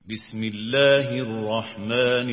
بسم الله الرحمن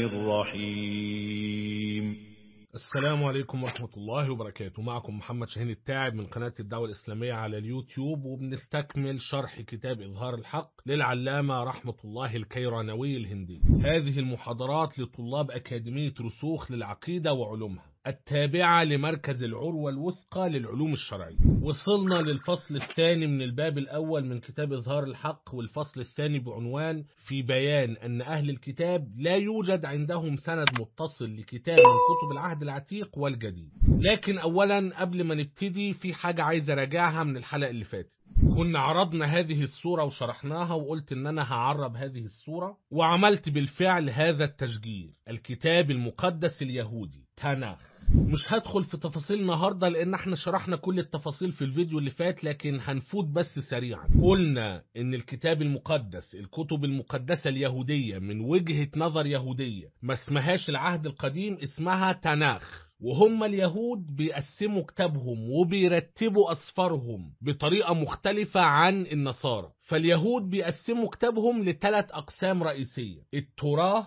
الرحيم السلام عليكم ورحمة الله وبركاته معكم محمد شاهين التاعب من قناة الدعوة الإسلامية على اليوتيوب وبنستكمل شرح كتاب إظهار الحق للعلامة رحمة الله الكيرانوي الهندي هذه المحاضرات لطلاب أكاديمية رسوخ للعقيدة وعلومها التابعة لمركز العروة الوثقى للعلوم الشرعية وصلنا للفصل الثاني من الباب الأول من كتاب إظهار الحق والفصل الثاني بعنوان في بيان أن أهل الكتاب لا يوجد عندهم سند متصل لكتاب من كتب العهد العتيق والجديد لكن أولا قبل ما نبتدي في حاجة عايز أراجعها من الحلقة اللي فاتت كنا عرضنا هذه الصورة وشرحناها وقلت ان انا هعرب هذه الصورة وعملت بالفعل هذا التشجير الكتاب المقدس اليهودي تناخ مش هدخل في تفاصيل النهارده لان احنا شرحنا كل التفاصيل في الفيديو اللي فات لكن هنفوت بس سريعا قلنا ان الكتاب المقدس الكتب المقدسة اليهودية من وجهة نظر يهودية ما اسمهاش العهد القديم اسمها تناخ وهم اليهود بيقسموا كتابهم وبيرتبوا أسفارهم بطريقة مختلفة عن النصارى فاليهود بيقسموا كتابهم لثلاث أقسام رئيسية التوراة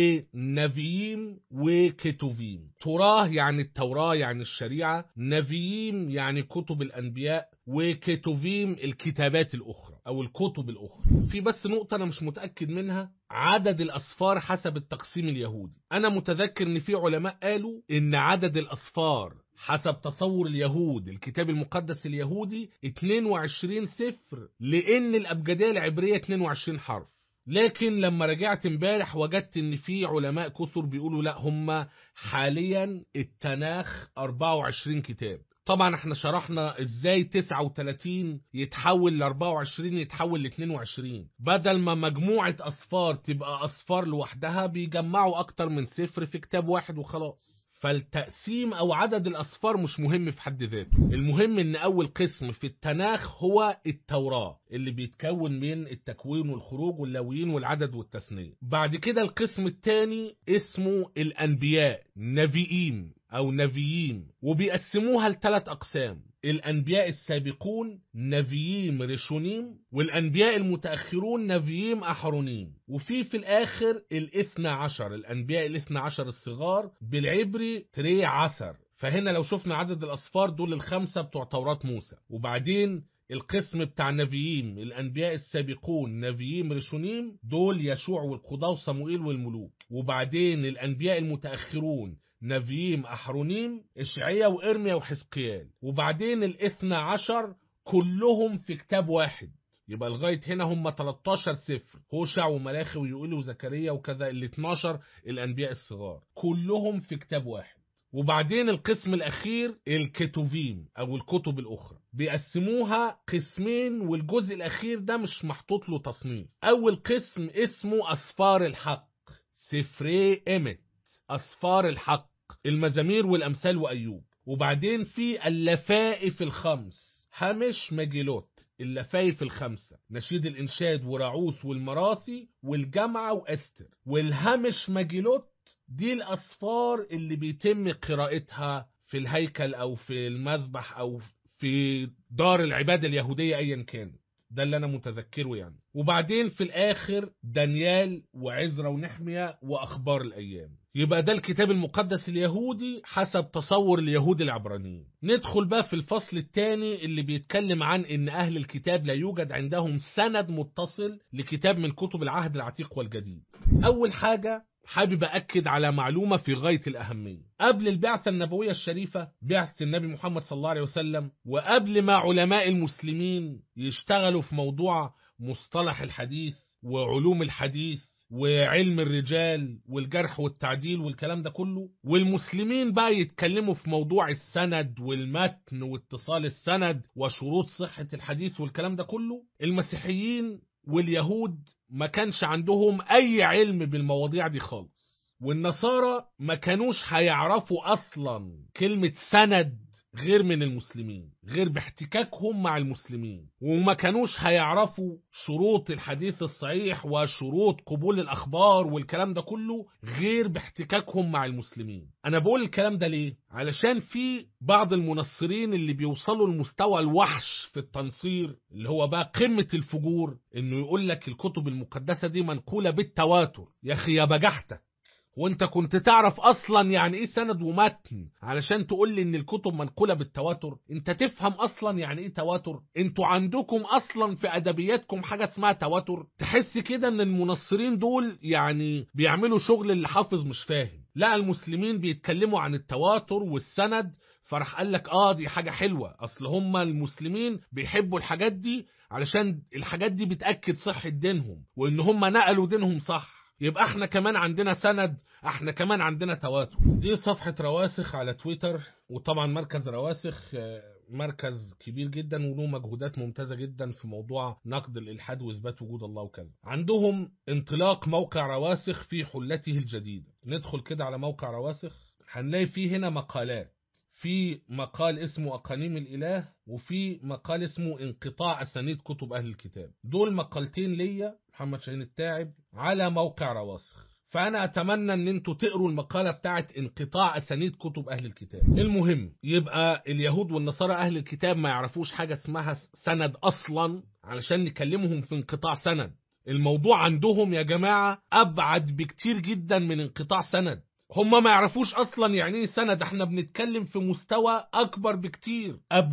ونبيين وكتوفيم توراه يعني التوراة يعني الشريعة نبيين يعني كتب الأنبياء وكتوفيم الكتابات الأخرى أو الكتب الأخرى في بس نقطة أنا مش متأكد منها عدد الأصفار حسب التقسيم اليهودي أنا متذكر إن في علماء قالوا إن عدد الأصفار حسب تصور اليهود الكتاب المقدس اليهودي 22 سفر لأن الأبجدية العبرية 22 حرف لكن لما رجعت امبارح وجدت ان في علماء كثر بيقولوا لا هم حاليا التناخ 24 كتاب طبعا احنا شرحنا ازاي 39 يتحول ل 24 يتحول ل 22 بدل ما مجموعة اصفار تبقى اصفار لوحدها بيجمعوا اكتر من صفر في كتاب واحد وخلاص فالتقسيم او عدد الاصفار مش مهم في حد ذاته المهم ان اول قسم في التناخ هو التوراة اللي بيتكون من التكوين والخروج واللاويين والعدد والتثنية بعد كده القسم الثاني اسمه الانبياء نبيين او نبيين وبيقسموها لثلاث اقسام الانبياء السابقون نبيين رشونيم والانبياء المتاخرون نبيين احرونيم وفي في الاخر الاثنى عشر الانبياء الاثنى عشر الصغار بالعبري تري عسر فهنا لو شفنا عدد الاصفار دول الخمسه بتوع توراة موسى وبعدين القسم بتاع نبيين الانبياء السابقون نبيين رشونيم دول يشوع والقضاة وصموئيل والملوك وبعدين الانبياء المتاخرون نبيين أحرونيم إشعيا وإرميا وحزقيال وبعدين الاثنى عشر كلهم في كتاب واحد يبقى لغاية هنا هم 13 سفر هوشع وملاخي ويوئيل وزكريا وكذا ال 12 الأنبياء الصغار كلهم في كتاب واحد وبعدين القسم الأخير الكتوفيم أو الكتب الأخرى بيقسموها قسمين والجزء الأخير ده مش محطوط له تصنيف أول قسم اسمه أسفار الحق سفري إمت أسفار الحق المزامير والأمثال وأيوب وبعدين في اللفائف الخمس هامش مجيلوت اللفايف الخمسة نشيد الإنشاد وراعوث والمراثي والجامعة وأستر والهامش مجيلوت دي الأسفار اللي بيتم قراءتها في الهيكل أو في المذبح أو في دار العبادة اليهودية أيا كانت ده اللي انا متذكره يعني وبعدين في الاخر دانيال وعزرا ونحمية واخبار الايام يبقى ده الكتاب المقدس اليهودي حسب تصور اليهود العبرانيين ندخل بقى في الفصل الثاني اللي بيتكلم عن ان اهل الكتاب لا يوجد عندهم سند متصل لكتاب من كتب العهد العتيق والجديد اول حاجة حابب أكد على معلومة في غاية الأهمية قبل البعثة النبوية الشريفة بعثة النبي محمد صلى الله عليه وسلم وقبل ما علماء المسلمين يشتغلوا في موضوع مصطلح الحديث وعلوم الحديث وعلم الرجال والجرح والتعديل والكلام ده كله والمسلمين بقى يتكلموا في موضوع السند والمتن واتصال السند وشروط صحة الحديث والكلام ده كله المسيحيين واليهود ما كانش عندهم أي علم بالمواضيع دي خالص والنصارى ما كانوش هيعرفوا اصلا كلمة سند غير من المسلمين غير باحتكاكهم مع المسلمين وما كانوش هيعرفوا شروط الحديث الصحيح وشروط قبول الأخبار والكلام ده كله غير باحتكاكهم مع المسلمين أنا بقول الكلام ده ليه؟ علشان في بعض المنصرين اللي بيوصلوا لمستوى الوحش في التنصير اللي هو بقى قمة الفجور إنه يقول لك الكتب المقدسة دي منقولة بالتواتر يا أخي يا بجحتك وانت كنت تعرف اصلا يعني ايه سند ومتن علشان تقول لي ان الكتب منقوله بالتواتر انت تفهم اصلا يعني ايه تواتر انتوا عندكم اصلا في ادبياتكم حاجه اسمها تواتر تحس كده ان المنصرين دول يعني بيعملوا شغل اللي حافظ مش فاهم لا المسلمين بيتكلموا عن التواتر والسند فراح قال لك اه دي حاجه حلوه اصل هم المسلمين بيحبوا الحاجات دي علشان الحاجات دي بتاكد صحه دينهم وان هم نقلوا دينهم صح يبقى احنا كمان عندنا سند احنا كمان عندنا تواتر دي صفحة رواسخ على تويتر وطبعا مركز رواسخ آه، مركز كبير جدا وله مجهودات ممتازة جدا في موضوع نقد الإلحاد وإثبات وجود الله وكذا عندهم انطلاق موقع رواسخ في حلته الجديدة ندخل كده على موقع رواسخ هنلاقي فيه هنا مقالات في مقال اسمه أقانيم الإله وفي مقال اسمه انقطاع أسانيد كتب أهل الكتاب دول مقالتين ليا محمد شاهين التاعب على موقع رواسخ فأنا أتمنى أن أنتوا تقروا المقالة بتاعت انقطاع أسانيد كتب أهل الكتاب المهم يبقى اليهود والنصارى أهل الكتاب ما يعرفوش حاجة اسمها سند أصلا علشان نكلمهم في انقطاع سند الموضوع عندهم يا جماعة أبعد بكتير جدا من انقطاع سند هم ما يعرفوش اصلا يعني ايه سند احنا بنتكلم في مستوى اكبر بكتير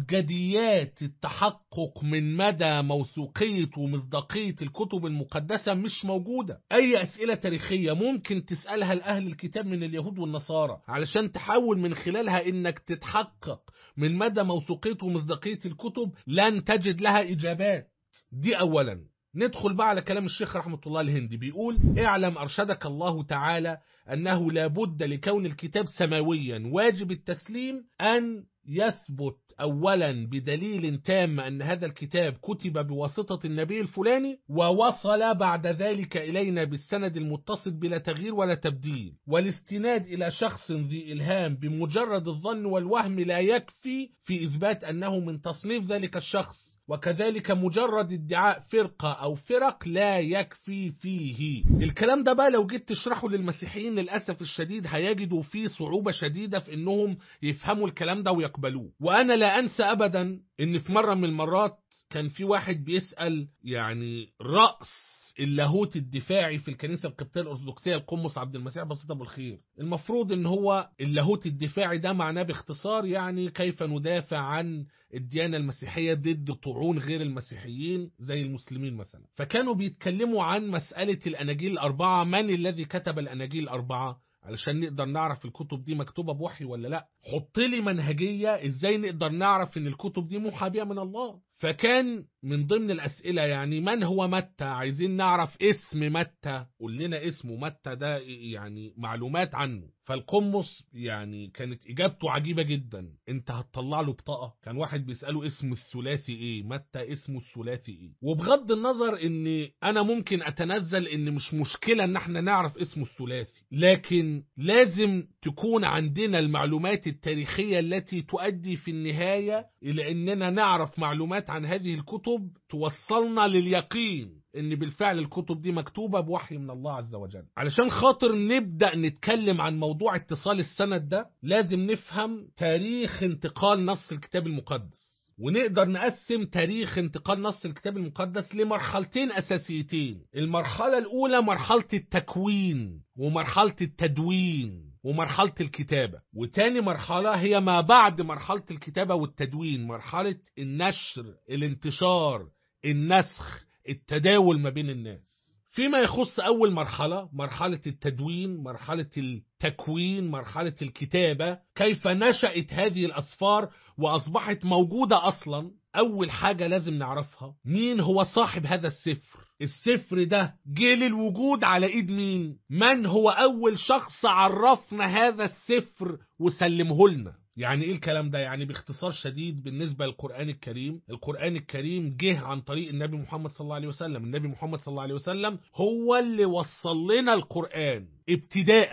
ابجديات التحقق من مدى موثوقيه ومصداقيه الكتب المقدسه مش موجوده اي اسئله تاريخيه ممكن تسالها لاهل الكتاب من اليهود والنصارى علشان تحاول من خلالها انك تتحقق من مدى موثوقيه ومصداقيه الكتب لن تجد لها اجابات دي اولا ندخل بقى على كلام الشيخ رحمة الله الهندي بيقول اعلم أرشدك الله تعالى أنه لابد لكون الكتاب سماويا واجب التسليم أن يثبت أولا بدليل تام أن هذا الكتاب كتب بواسطة النبي الفلاني ووصل بعد ذلك إلينا بالسند المتصل بلا تغيير ولا تبديل والاستناد إلى شخص ذي إلهام بمجرد الظن والوهم لا يكفي في إثبات أنه من تصنيف ذلك الشخص وكذلك مجرد ادعاء فرقة أو فرق لا يكفي فيه الكلام ده بقى لو جيت تشرحه للمسيحيين للأسف الشديد هيجدوا فيه صعوبة شديدة في إنهم يفهموا الكلام ده ويقبلوه وأنا لا أنسى أبدا إن في مرة من المرات كان في واحد بيسأل يعني رأس اللاهوت الدفاعي في الكنيسة القبطية الأرثوذكسية القمص عبد المسيح بسيط أبو الخير المفروض إن هو اللاهوت الدفاعي ده معناه باختصار يعني كيف ندافع عن الديانة المسيحية ضد طعون غير المسيحيين زي المسلمين مثلا فكانوا بيتكلموا عن مسألة الأناجيل الأربعة من الذي كتب الأناجيل الأربعة علشان نقدر نعرف الكتب دي مكتوبة بوحي ولا لا حط لي منهجية ازاي نقدر نعرف ان الكتب دي موحى بها من الله فكان من ضمن الأسئلة يعني من هو متى عايزين نعرف اسم متى قول لنا اسمه متى ده يعني معلومات عنه فالقمص يعني كانت إجابته عجيبة جدا انت هتطلع له بطاقة كان واحد بيسأله اسم الثلاثي ايه متى اسمه الثلاثي ايه وبغض النظر ان انا ممكن اتنزل ان مش مشكلة ان احنا نعرف اسمه الثلاثي لكن لازم تكون عندنا المعلومات التاريخية التي تؤدي في النهاية إلى أننا نعرف معلومات عن هذه الكتب توصلنا لليقين ان بالفعل الكتب دي مكتوبة بوحي من الله عز وجل علشان خاطر نبدأ نتكلم عن موضوع اتصال السند ده لازم نفهم تاريخ انتقال نص الكتاب المقدس ونقدر نقسم تاريخ انتقال نص الكتاب المقدس لمرحلتين أساسيتين المرحلة الأولى مرحلة التكوين ومرحلة التدوين ومرحلة الكتابة وتاني مرحلة هي ما بعد مرحلة الكتابة والتدوين مرحلة النشر الانتشار النسخ التداول ما بين الناس فيما يخص أول مرحلة مرحلة التدوين مرحلة التكوين مرحلة الكتابة كيف نشأت هذه الأسفار وأصبحت موجودة أصلا أول حاجة لازم نعرفها مين هو صاحب هذا السفر السفر ده جه للوجود على ايد مين من هو اول شخص عرفنا هذا السفر وسلمه لنا يعني ايه الكلام ده يعني باختصار شديد بالنسبه للقران الكريم القران الكريم جه عن طريق النبي محمد صلى الله عليه وسلم النبي محمد صلى الله عليه وسلم هو اللي وصل لنا القران ابتداء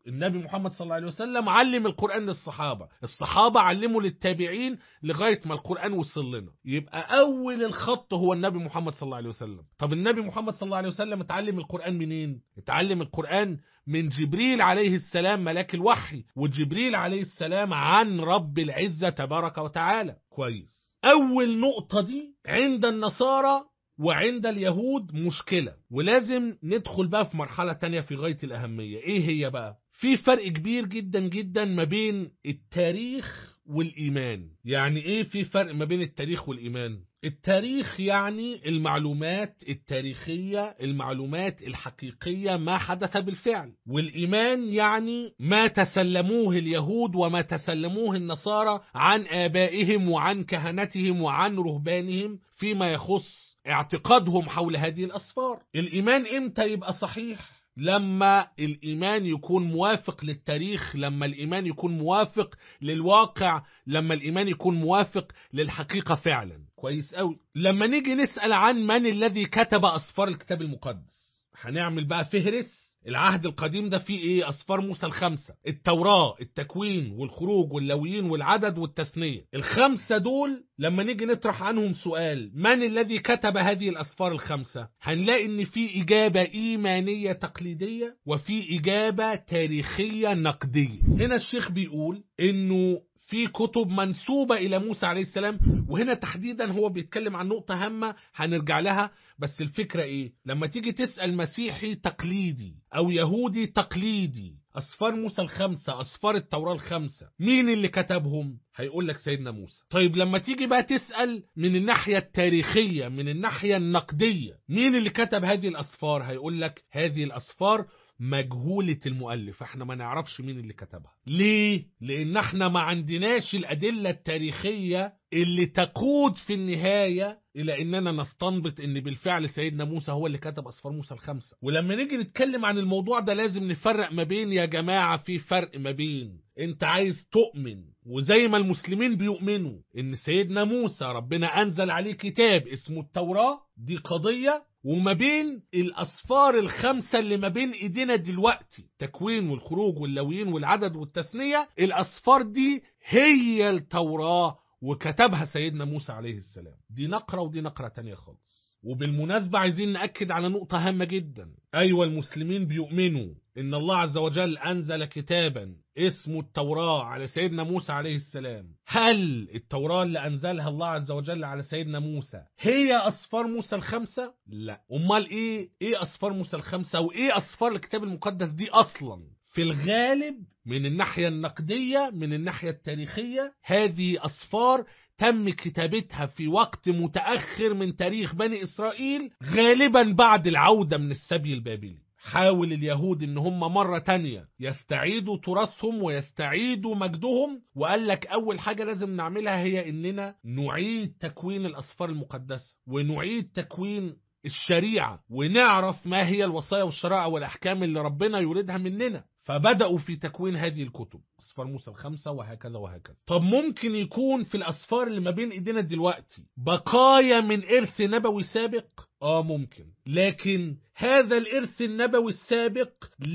النبي محمد صلى الله عليه وسلم علم القرآن للصحابة الصحابة علموا للتابعين لغاية ما القرآن وصل لنا يبقى أول الخط هو النبي محمد صلى الله عليه وسلم طب النبي محمد صلى الله عليه وسلم اتعلم القرآن منين اتعلم القرآن من جبريل عليه السلام ملاك الوحي وجبريل عليه السلام عن رب العزة تبارك وتعالى كويس أول نقطة دي عند النصارى وعند اليهود مشكلة ولازم ندخل بقى في مرحلة تانية في غاية الأهمية إيه هي بقى؟ في فرق كبير جدا جدا ما بين التاريخ والإيمان يعني إيه في فرق ما بين التاريخ والإيمان؟ التاريخ يعني المعلومات التاريخية المعلومات الحقيقية ما حدث بالفعل والإيمان يعني ما تسلموه اليهود وما تسلموه النصارى عن آبائهم وعن كهنتهم وعن رهبانهم فيما يخص اعتقادهم حول هذه الأسفار الإيمان إمتى يبقى صحيح؟ لما الإيمان يكون موافق للتاريخ لما الإيمان يكون موافق للواقع لما الإيمان يكون موافق للحقيقة فعلا كويس قوي لما نيجي نسأل عن من الذي كتب أسفار الكتاب المقدس هنعمل بقى فهرس العهد القديم ده فيه ايه اصفار موسى الخمسه التوراه التكوين والخروج واللويين والعدد والتثنيه الخمسه دول لما نيجي نطرح عنهم سؤال من الذي كتب هذه الاسفار الخمسه هنلاقي ان في اجابه ايمانيه تقليديه وفي اجابه تاريخيه نقديه هنا الشيخ بيقول انه في كتب منسوبة إلى موسى عليه السلام وهنا تحديدا هو بيتكلم عن نقطة هامة هنرجع لها بس الفكرة إيه لما تيجي تسأل مسيحي تقليدي أو يهودي تقليدي أسفار موسى الخمسة أسفار التوراة الخمسة مين اللي كتبهم هيقول لك سيدنا موسى طيب لما تيجي بقى تسأل من الناحية التاريخية من الناحية النقدية مين اللي كتب هذه الأسفار هيقول لك هذه الأسفار مجهولة المؤلف احنا ما نعرفش مين اللي كتبها ليه؟ لان احنا ما عندناش الادلة التاريخية اللي تقود في النهاية الى اننا نستنبط ان بالفعل سيدنا موسى هو اللي كتب اسفار موسى الخمسة ولما نيجي نتكلم عن الموضوع ده لازم نفرق ما بين يا جماعة في فرق ما بين انت عايز تؤمن وزي ما المسلمين بيؤمنوا ان سيدنا موسى ربنا انزل عليه كتاب اسمه التوراة دي قضية وما بين الأسفار الخمسة اللي ما بين إيدينا دلوقتي تكوين والخروج واللويين والعدد والتثنية الأسفار دي هي التوراة وكتبها سيدنا موسى عليه السلام دي نقرة ودي نقرة تانية خالص وبالمناسبة عايزين نأكد على نقطة هامة جدا أيوة المسلمين بيؤمنوا إن الله عز وجل أنزل كتابا اسمه التوراة على سيدنا موسى عليه السلام هل التوراة اللي أنزلها الله عز وجل على سيدنا موسى هي أسفار موسى الخمسة؟ لا أمال إيه؟ إيه أسفار موسى الخمسة وإيه أسفار الكتاب المقدس دي أصلا؟ في الغالب من الناحية النقدية من الناحية التاريخية هذه أسفار تم كتابتها في وقت متأخر من تاريخ بني إسرائيل غالبا بعد العودة من السبي البابلي حاول اليهود ان هم مرة تانية يستعيدوا تراثهم ويستعيدوا مجدهم وقال لك اول حاجة لازم نعملها هي اننا نعيد تكوين الاسفار المقدسة ونعيد تكوين الشريعة ونعرف ما هي الوصايا والشرائع والأحكام اللي ربنا يريدها مننا فبدأوا في تكوين هذه الكتب أسفار موسى الخمسة وهكذا وهكذا طب ممكن يكون في الأسفار اللي ما بين إيدينا دلوقتي بقايا من إرث نبوي سابق آه ممكن لكن هذا الإرث النبوي السابق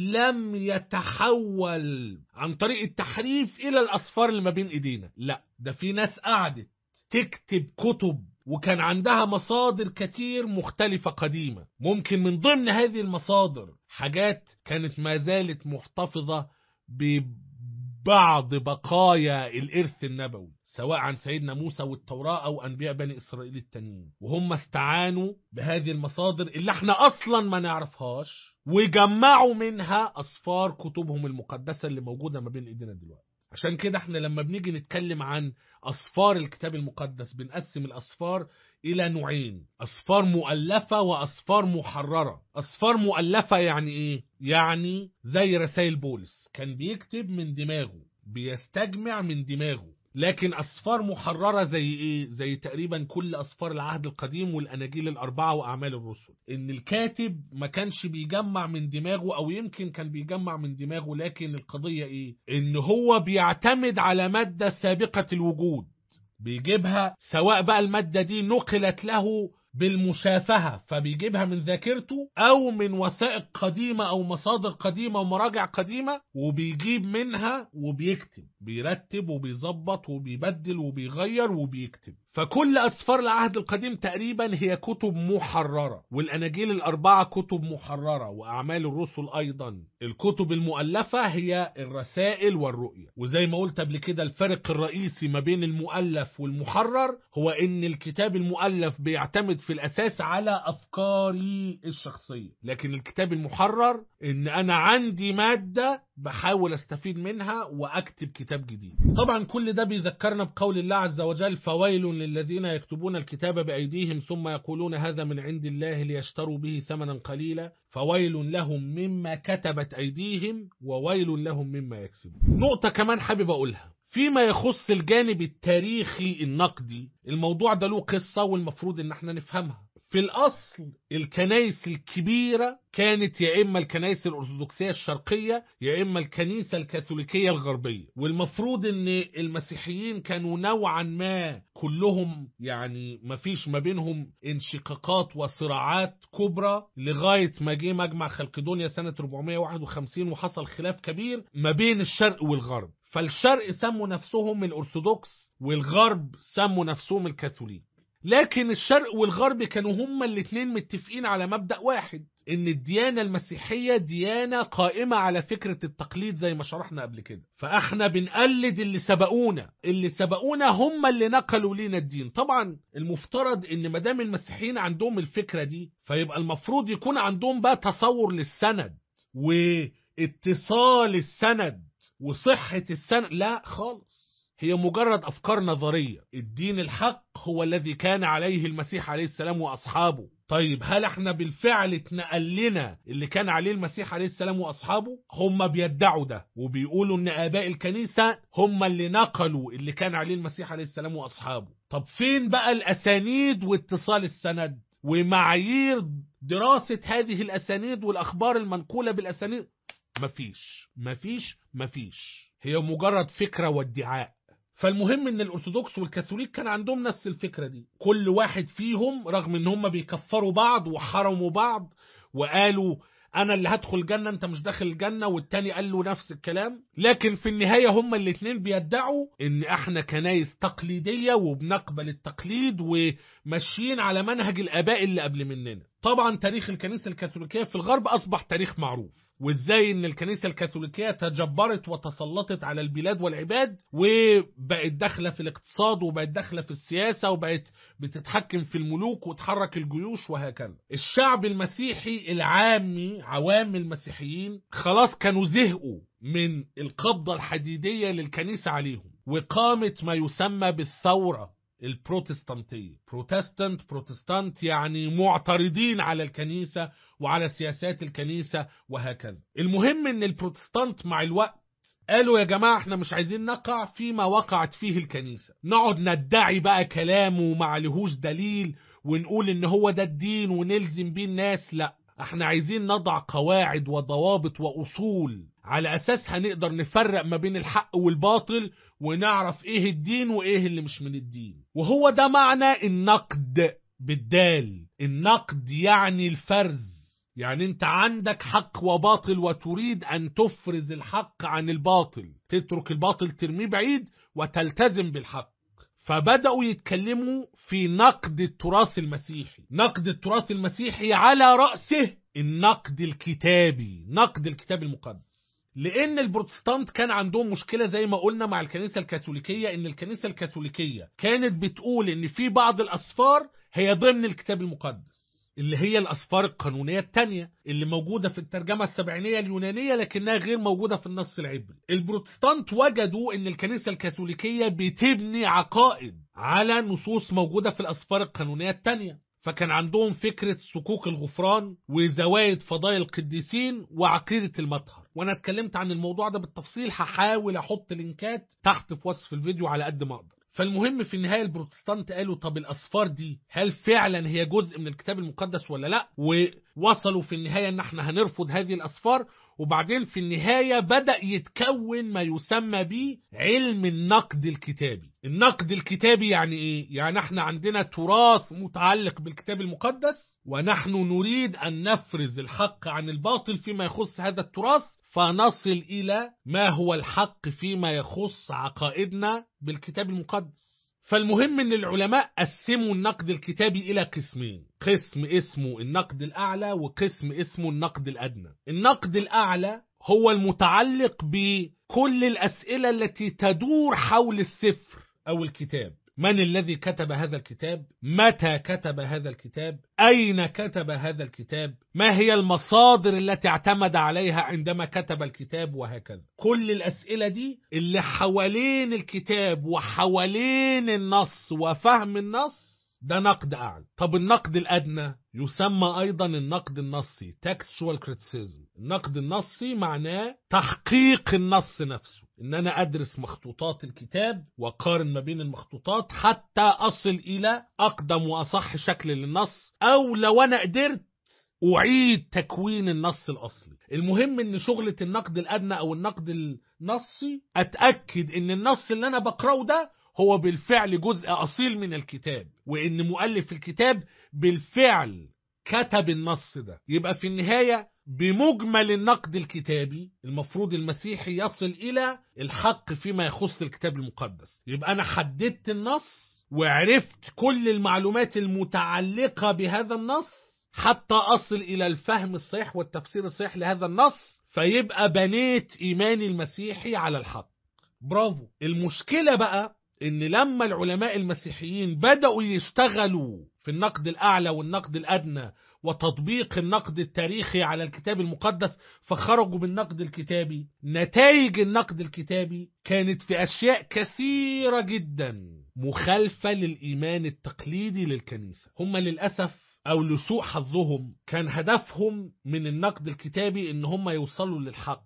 لم يتحول عن طريق التحريف إلى الأسفار اللي ما بين إيدينا لا ده في ناس قعدت تكتب كتب وكان عندها مصادر كتير مختلفة قديمة ممكن من ضمن هذه المصادر حاجات كانت ما زالت محتفظة ببعض بقايا الإرث النبوي سواء عن سيدنا موسى والتوراة أو أنبياء بني إسرائيل التانيين وهم استعانوا بهذه المصادر اللي احنا أصلا ما نعرفهاش وجمعوا منها أسفار كتبهم المقدسة اللي موجودة ما بين إيدينا دلوقتي عشان كده احنا لما بنيجي نتكلم عن أسفار الكتاب المقدس بنقسم الأسفار إلى نوعين أسفار مؤلفة وأسفار محررة أسفار مؤلفة يعني إيه؟ يعني زي رسائل بولس كان بيكتب من دماغه بيستجمع من دماغه لكن أسفار محررة زي إيه؟ زي تقريبا كل أسفار العهد القديم والأناجيل الأربعة وأعمال الرسل إن الكاتب ما كانش بيجمع من دماغه أو يمكن كان بيجمع من دماغه لكن القضية إيه؟ إن هو بيعتمد على مادة سابقة الوجود بيجيبها سواء بقى المادة دي نقلت له بالمشافهة فبيجيبها من ذاكرته أو من وثائق قديمة أو مصادر قديمة ومراجع قديمة وبيجيب منها وبيكتب بيرتب وبيظبط وبيبدل وبيغير وبيكتب فكل أسفار العهد القديم تقريبا هي كتب محررة والأناجيل الأربعة كتب محررة وأعمال الرسل أيضا الكتب المؤلفة هي الرسائل والرؤية وزي ما قلت قبل كده الفرق الرئيسي ما بين المؤلف والمحرر هو إن الكتاب المؤلف بيعتمد في الأساس على أفكاري الشخصية لكن الكتاب المحرر إن أنا عندي مادة بحاول استفيد منها واكتب كتاب جديد طبعا كل ده بيذكرنا بقول الله عز وجل فويل للذين يكتبون الكتاب بايديهم ثم يقولون هذا من عند الله ليشتروا به ثمنا قليلا فويل لهم مما كتبت ايديهم وويل لهم مما يكسبون نقطه كمان حابب اقولها فيما يخص الجانب التاريخي النقدي الموضوع ده له قصه والمفروض ان احنا نفهمها في الأصل الكنائس الكبيرة كانت يا إما الكنائس الأرثوذكسية الشرقية يا إما الكنيسة الكاثوليكية الغربية والمفروض أن المسيحيين كانوا نوعا ما كلهم يعني ما فيش ما بينهم انشقاقات وصراعات كبرى لغاية ما جه مجمع خلقدونيا سنة 451 وحصل خلاف كبير ما بين الشرق والغرب فالشرق سموا نفسهم الأرثوذكس والغرب سموا نفسهم الكاثوليك لكن الشرق والغرب كانوا هما الاثنين متفقين على مبدأ واحد ان الديانة المسيحية ديانة قائمة على فكرة التقليد زي ما شرحنا قبل كده فاحنا بنقلد اللي سبقونا اللي سبقونا هم اللي نقلوا لنا الدين طبعا المفترض ان مدام المسيحيين عندهم الفكرة دي فيبقى المفروض يكون عندهم بقى تصور للسند واتصال السند وصحة السند لا خالص هي مجرد أفكار نظرية الدين الحق هو الذي كان عليه المسيح عليه السلام وأصحابه طيب هل احنا بالفعل اتنقل لنا اللي كان عليه المسيح عليه السلام واصحابه هم بيدعوا ده وبيقولوا ان اباء الكنيسه هم اللي نقلوا اللي كان عليه المسيح عليه السلام واصحابه طب فين بقى الاسانيد واتصال السند ومعايير دراسه هذه الاسانيد والاخبار المنقوله بالاسانيد مفيش مفيش مفيش هي مجرد فكره وادعاء فالمهم ان الارثوذكس والكاثوليك كان عندهم نفس الفكره دي كل واحد فيهم رغم ان هم بيكفروا بعض وحرموا بعض وقالوا انا اللي هدخل الجنه انت مش داخل الجنه والتاني قال له نفس الكلام لكن في النهايه هما الاتنين بيدعوا ان احنا كنايس تقليديه وبنقبل التقليد وماشيين على منهج الاباء اللي قبل مننا طبعا تاريخ الكنيسه الكاثوليكيه في الغرب اصبح تاريخ معروف وازاي ان الكنيسه الكاثوليكيه تجبرت وتسلطت على البلاد والعباد وبقت داخله في الاقتصاد وبقت داخله في السياسه وبقت بتتحكم في الملوك وتحرك الجيوش وهكذا الشعب المسيحي العامي عوام المسيحيين خلاص كانوا زهقوا من القبضه الحديديه للكنيسه عليهم وقامت ما يسمى بالثوره البروتستانتية بروتستانت بروتستانت يعني معترضين على الكنيسة وعلى سياسات الكنيسة وهكذا المهم ان البروتستانت مع الوقت قالوا يا جماعة احنا مش عايزين نقع فيما وقعت فيه الكنيسة نقعد ندعي بقى كلام وما لهوش دليل ونقول ان هو ده الدين ونلزم بيه الناس لا احنا عايزين نضع قواعد وضوابط واصول على اساسها نقدر نفرق ما بين الحق والباطل ونعرف ايه الدين وايه اللي مش من الدين وهو ده معنى النقد بالدال النقد يعني الفرز يعني انت عندك حق وباطل وتريد ان تفرز الحق عن الباطل تترك الباطل ترميه بعيد وتلتزم بالحق فبدأوا يتكلموا في نقد التراث المسيحي نقد التراث المسيحي على رأسه النقد الكتابي نقد الكتاب المقدس لان البروتستانت كان عندهم مشكله زي ما قلنا مع الكنيسه الكاثوليكيه ان الكنيسه الكاثوليكيه كانت بتقول ان في بعض الاسفار هي ضمن الكتاب المقدس اللي هي الاسفار القانونيه الثانيه اللي موجوده في الترجمه السبعينيه اليونانيه لكنها غير موجوده في النص العبري البروتستانت وجدوا ان الكنيسه الكاثوليكيه بتبني عقائد على نصوص موجوده في الاسفار القانونيه الثانيه فكان عندهم فكرة سكوك الغفران وزوايد فضائل القديسين وعقيدة المطهر وانا اتكلمت عن الموضوع ده بالتفصيل هحاول احط لينكات تحت في وصف الفيديو على قد ما اقدر فالمهم في النهاية البروتستانت قالوا طب الأسفار دي هل فعلا هي جزء من الكتاب المقدس ولا لا ووصلوا في النهاية ان احنا هنرفض هذه الأسفار وبعدين في النهاية بدأ يتكون ما يسمى به علم النقد الكتابي النقد الكتابي يعني ايه؟ يعني احنا عندنا تراث متعلق بالكتاب المقدس ونحن نريد أن نفرز الحق عن الباطل فيما يخص هذا التراث فنصل إلى ما هو الحق فيما يخص عقائدنا بالكتاب المقدس فالمهم ان العلماء قسموا النقد الكتابي الى قسمين قسم اسمه النقد الاعلى وقسم اسمه النقد الادنى النقد الاعلى هو المتعلق بكل الاسئله التي تدور حول السفر او الكتاب من الذي كتب هذا الكتاب متى كتب هذا الكتاب اين كتب هذا الكتاب ما هي المصادر التي اعتمد عليها عندما كتب الكتاب وهكذا كل الاسئله دي اللي حوالين الكتاب وحوالين النص وفهم النص ده نقد أعلى طب النقد الأدنى يسمى أيضا النقد النصي textual criticism النقد النصي معناه تحقيق النص نفسه إن أنا أدرس مخطوطات الكتاب وأقارن ما بين المخطوطات حتى أصل إلى أقدم وأصح شكل للنص أو لو أنا قدرت أعيد تكوين النص الأصلي المهم إن شغلة النقد الأدنى أو النقد النصي أتأكد إن النص اللي أنا بقرأه ده هو بالفعل جزء أصيل من الكتاب وإن مؤلف الكتاب بالفعل كتب النص ده يبقى في النهاية بمجمل النقد الكتابي المفروض المسيحي يصل إلى الحق فيما يخص الكتاب المقدس يبقى أنا حددت النص وعرفت كل المعلومات المتعلقة بهذا النص حتى أصل إلى الفهم الصحيح والتفسير الصحيح لهذا النص فيبقى بنيت إيماني المسيحي على الحق برافو المشكلة بقى ان لما العلماء المسيحيين بدأوا يشتغلوا في النقد الأعلى والنقد الأدنى وتطبيق النقد التاريخي على الكتاب المقدس فخرجوا بالنقد الكتابي نتائج النقد الكتابي كانت في أشياء كثيرة جدا مخالفة للإيمان التقليدي للكنيسة هم للأسف أو لسوء حظهم كان هدفهم من النقد الكتابي إن هم يوصلوا للحق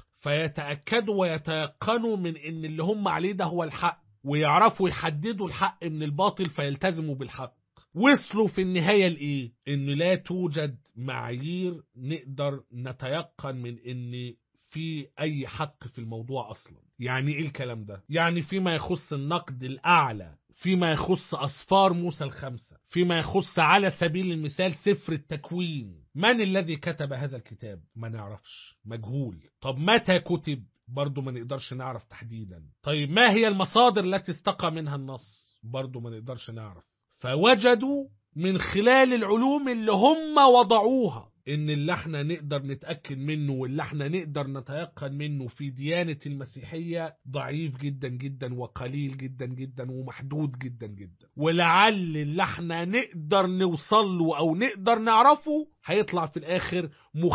فيتأكدوا ويتيقنوا من إن اللي هم عليه ده هو الحق ويعرفوا يحددوا الحق من الباطل فيلتزموا بالحق وصلوا في النهاية لإيه؟ إن لا توجد معايير نقدر نتيقن من إن في أي حق في الموضوع أصلا يعني إيه الكلام ده؟ يعني فيما يخص النقد الأعلى فيما يخص أسفار موسى الخمسة فيما يخص على سبيل المثال سفر التكوين من الذي كتب هذا الكتاب؟ ما نعرفش مجهول طب متى كتب؟ برضو ما نقدرش نعرف تحديدا طيب ما هي المصادر التي استقى منها النص برضو ما نقدرش نعرف فوجدوا من خلال العلوم اللي هم وضعوها ان اللي احنا نقدر نتأكد منه واللي احنا نقدر نتيقن منه في ديانة المسيحية ضعيف جدا جدا وقليل جدا جدا ومحدود جدا جدا ولعل اللي احنا نقدر نوصل له او نقدر نعرفه هيطلع في الاخر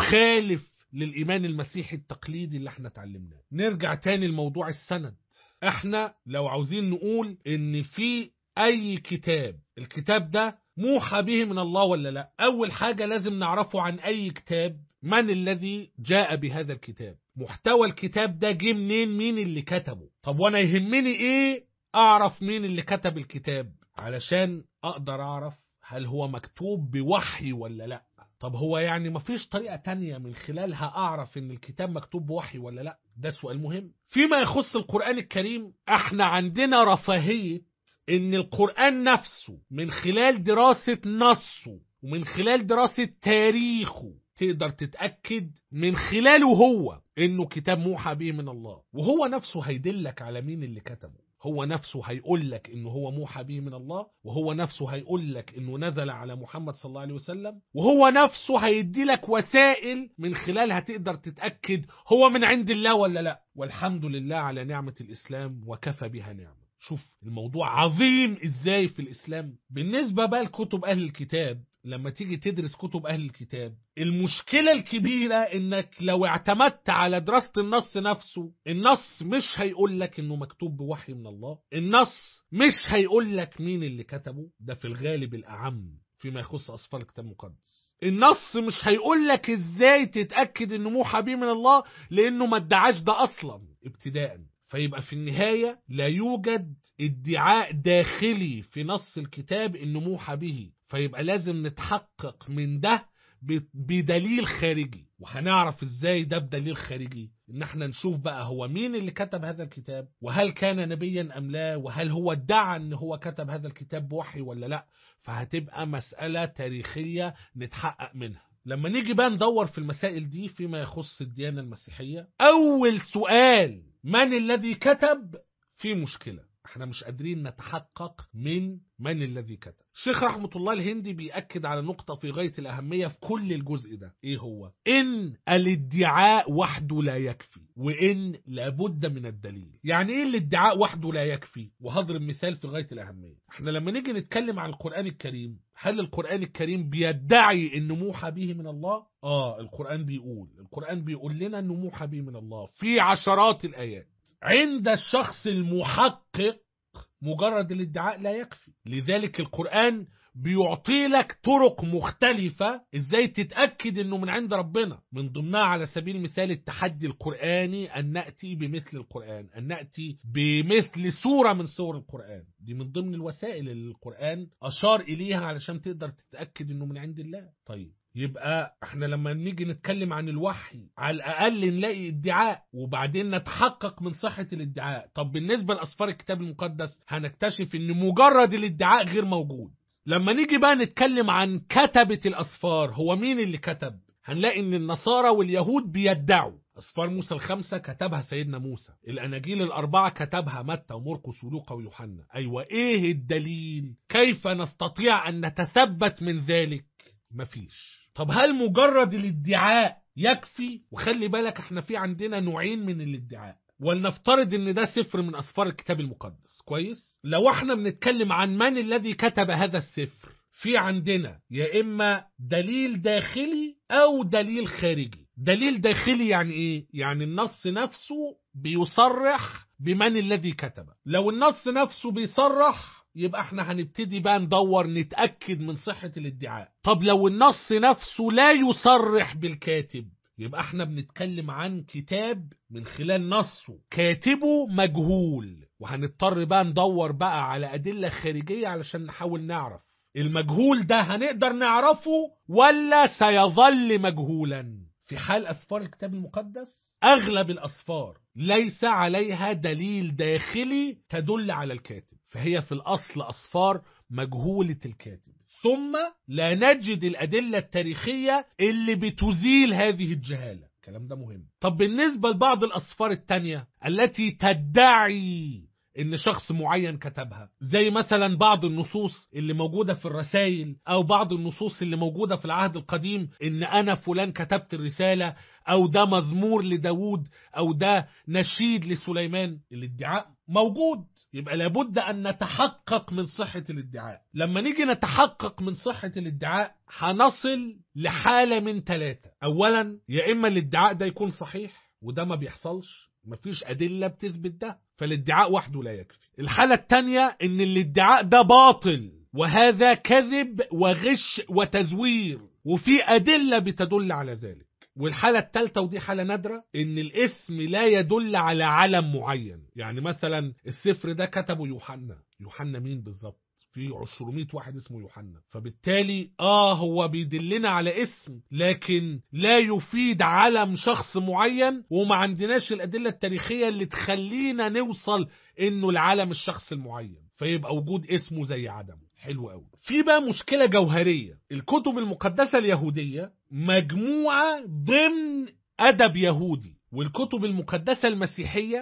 مخالف للإيمان المسيحي التقليدي اللي احنا اتعلمناه نرجع تاني لموضوع السند احنا لو عاوزين نقول ان في اي كتاب الكتاب ده موحى به من الله ولا لا اول حاجة لازم نعرفه عن اي كتاب من الذي جاء بهذا الكتاب محتوى الكتاب ده جه منين مين اللي كتبه طب وانا يهمني ايه اعرف مين اللي كتب الكتاب علشان اقدر اعرف هل هو مكتوب بوحي ولا لا طب هو يعني مفيش طريقة تانية من خلالها أعرف إن الكتاب مكتوب بوحي ولا لأ؟ ده سؤال مهم. فيما يخص القرآن الكريم إحنا عندنا رفاهية إن القرآن نفسه من خلال دراسة نصه ومن خلال دراسة تاريخه تقدر تتأكد من خلاله هو إنه كتاب موحى به من الله وهو نفسه هيدلك على مين اللي كتبه هو نفسه هيقول لك انه هو موحى به من الله وهو نفسه هيقول لك انه نزل على محمد صلى الله عليه وسلم وهو نفسه هيدي لك وسائل من خلالها تقدر تتأكد هو من عند الله ولا لا والحمد لله على نعمة الإسلام وكفى بها نعمة شوف الموضوع عظيم ازاي في الإسلام بالنسبة بقى لكتب أهل الكتاب لما تيجي تدرس كتب أهل الكتاب المشكلة الكبيرة إنك لو اعتمدت على دراسة النص نفسه النص مش هيقول لك إنه مكتوب بوحي من الله النص مش هيقول لك مين اللي كتبه ده في الغالب الأعم فيما يخص أسفار الكتاب المقدس النص مش هيقول لك ازاي تتأكد انه موحى بيه من الله لانه ما ادعاش ده اصلا ابتداء فيبقى في النهاية لا يوجد ادعاء داخلي في نص الكتاب انه موحى به فيبقى لازم نتحقق من ده ب- بدليل خارجي وهنعرف ازاي ده بدليل خارجي ان احنا نشوف بقى هو مين اللي كتب هذا الكتاب وهل كان نبيا ام لا وهل هو ادعى ان هو كتب هذا الكتاب بوحي ولا لا فهتبقى مسألة تاريخية نتحقق منها لما نيجي بقى ندور في المسائل دي فيما يخص الديانة المسيحية أول سؤال من الذي كتب في مشكلة احنا مش قادرين نتحقق من من الذي كتب الشيخ رحمة الله الهندي بيأكد على نقطة في غاية الأهمية في كل الجزء ده ايه هو ان الادعاء وحده لا يكفي وان لابد من الدليل يعني ايه الادعاء وحده لا يكفي وهضرب مثال في غاية الأهمية احنا لما نيجي نتكلم عن القرآن الكريم هل القرآن الكريم بيدعي انه موحى به من الله اه القرآن بيقول القرآن بيقول لنا انه موحى به من الله في عشرات الآيات عند الشخص المحقق مجرد الادعاء لا يكفي لذلك القرآن بيعطي لك طرق مختلفة ازاي تتأكد انه من عند ربنا من ضمنها على سبيل المثال التحدي القرآني ان نأتي بمثل القرآن ان نأتي بمثل سورة من سور القرآن دي من ضمن الوسائل اللي القرآن اشار اليها علشان تقدر تتأكد انه من عند الله طيب يبقى احنا لما نيجي نتكلم عن الوحي على الاقل نلاقي ادعاء وبعدين نتحقق من صحة الادعاء طب بالنسبة لاسفار الكتاب المقدس هنكتشف ان مجرد الادعاء غير موجود لما نيجي بقى نتكلم عن كتبة الاسفار هو مين اللي كتب هنلاقي ان النصارى واليهود بيدعوا أسفار موسى الخمسة كتبها سيدنا موسى الأناجيل الأربعة كتبها متى ومرقس ولوقا ويوحنا أيوة إيه الدليل كيف نستطيع أن نتثبت من ذلك مفيش طب هل مجرد الادعاء يكفي وخلي بالك احنا في عندنا نوعين من الادعاء ولنفترض ان ده سفر من اسفار الكتاب المقدس كويس لو احنا بنتكلم عن من الذي كتب هذا السفر في عندنا يا اما دليل داخلي او دليل خارجي دليل داخلي يعني ايه يعني النص نفسه بيصرح بمن الذي كتب لو النص نفسه بيصرح يبقى احنا هنبتدي بقى ندور نتأكد من صحة الادعاء طب لو النص نفسه لا يصرح بالكاتب يبقى احنا بنتكلم عن كتاب من خلال نصه كاتبه مجهول وهنضطر بقى ندور بقى على أدلة خارجية علشان نحاول نعرف المجهول ده هنقدر نعرفه ولا سيظل مجهولا في حال أسفار الكتاب المقدس أغلب الأسفار ليس عليها دليل داخلي تدل على الكاتب فهي في الأصل أسفار مجهولة الكاتب ثم لا نجد الأدلة التاريخية اللي بتزيل هذه الجهالة الكلام ده مهم طب بالنسبة لبعض الأسفار التانية التي تدعي ان شخص معين كتبها زي مثلا بعض النصوص اللي موجودة في الرسائل او بعض النصوص اللي موجودة في العهد القديم ان انا فلان كتبت الرسالة او ده مزمور لداود او ده نشيد لسليمان الادعاء موجود يبقى لابد ان نتحقق من صحة الادعاء لما نيجي نتحقق من صحة الادعاء هنصل لحالة من ثلاثة اولا يا اما الادعاء ده يكون صحيح وده ما بيحصلش مفيش أدلة بتثبت ده فالادعاء وحده لا يكفي الحالة التانية ان الادعاء ده باطل وهذا كذب وغش وتزوير وفي أدلة بتدل على ذلك والحالة الثالثة ودي حالة نادرة إن الاسم لا يدل على علم معين يعني مثلا السفر ده كتبه يوحنا يوحنا مين بالظبط في 200 واحد اسمه يوحنا فبالتالي اه هو بيدلنا على اسم لكن لا يفيد علم شخص معين وما عندناش الأدلة التاريخية اللي تخلينا نوصل انه العالم الشخص المعين فيبقى وجود اسمه زي عدمه حلو قوي في بقى مشكلة جوهرية الكتب المقدسة اليهودية مجموعة ضمن أدب يهودي والكتب المقدسة المسيحية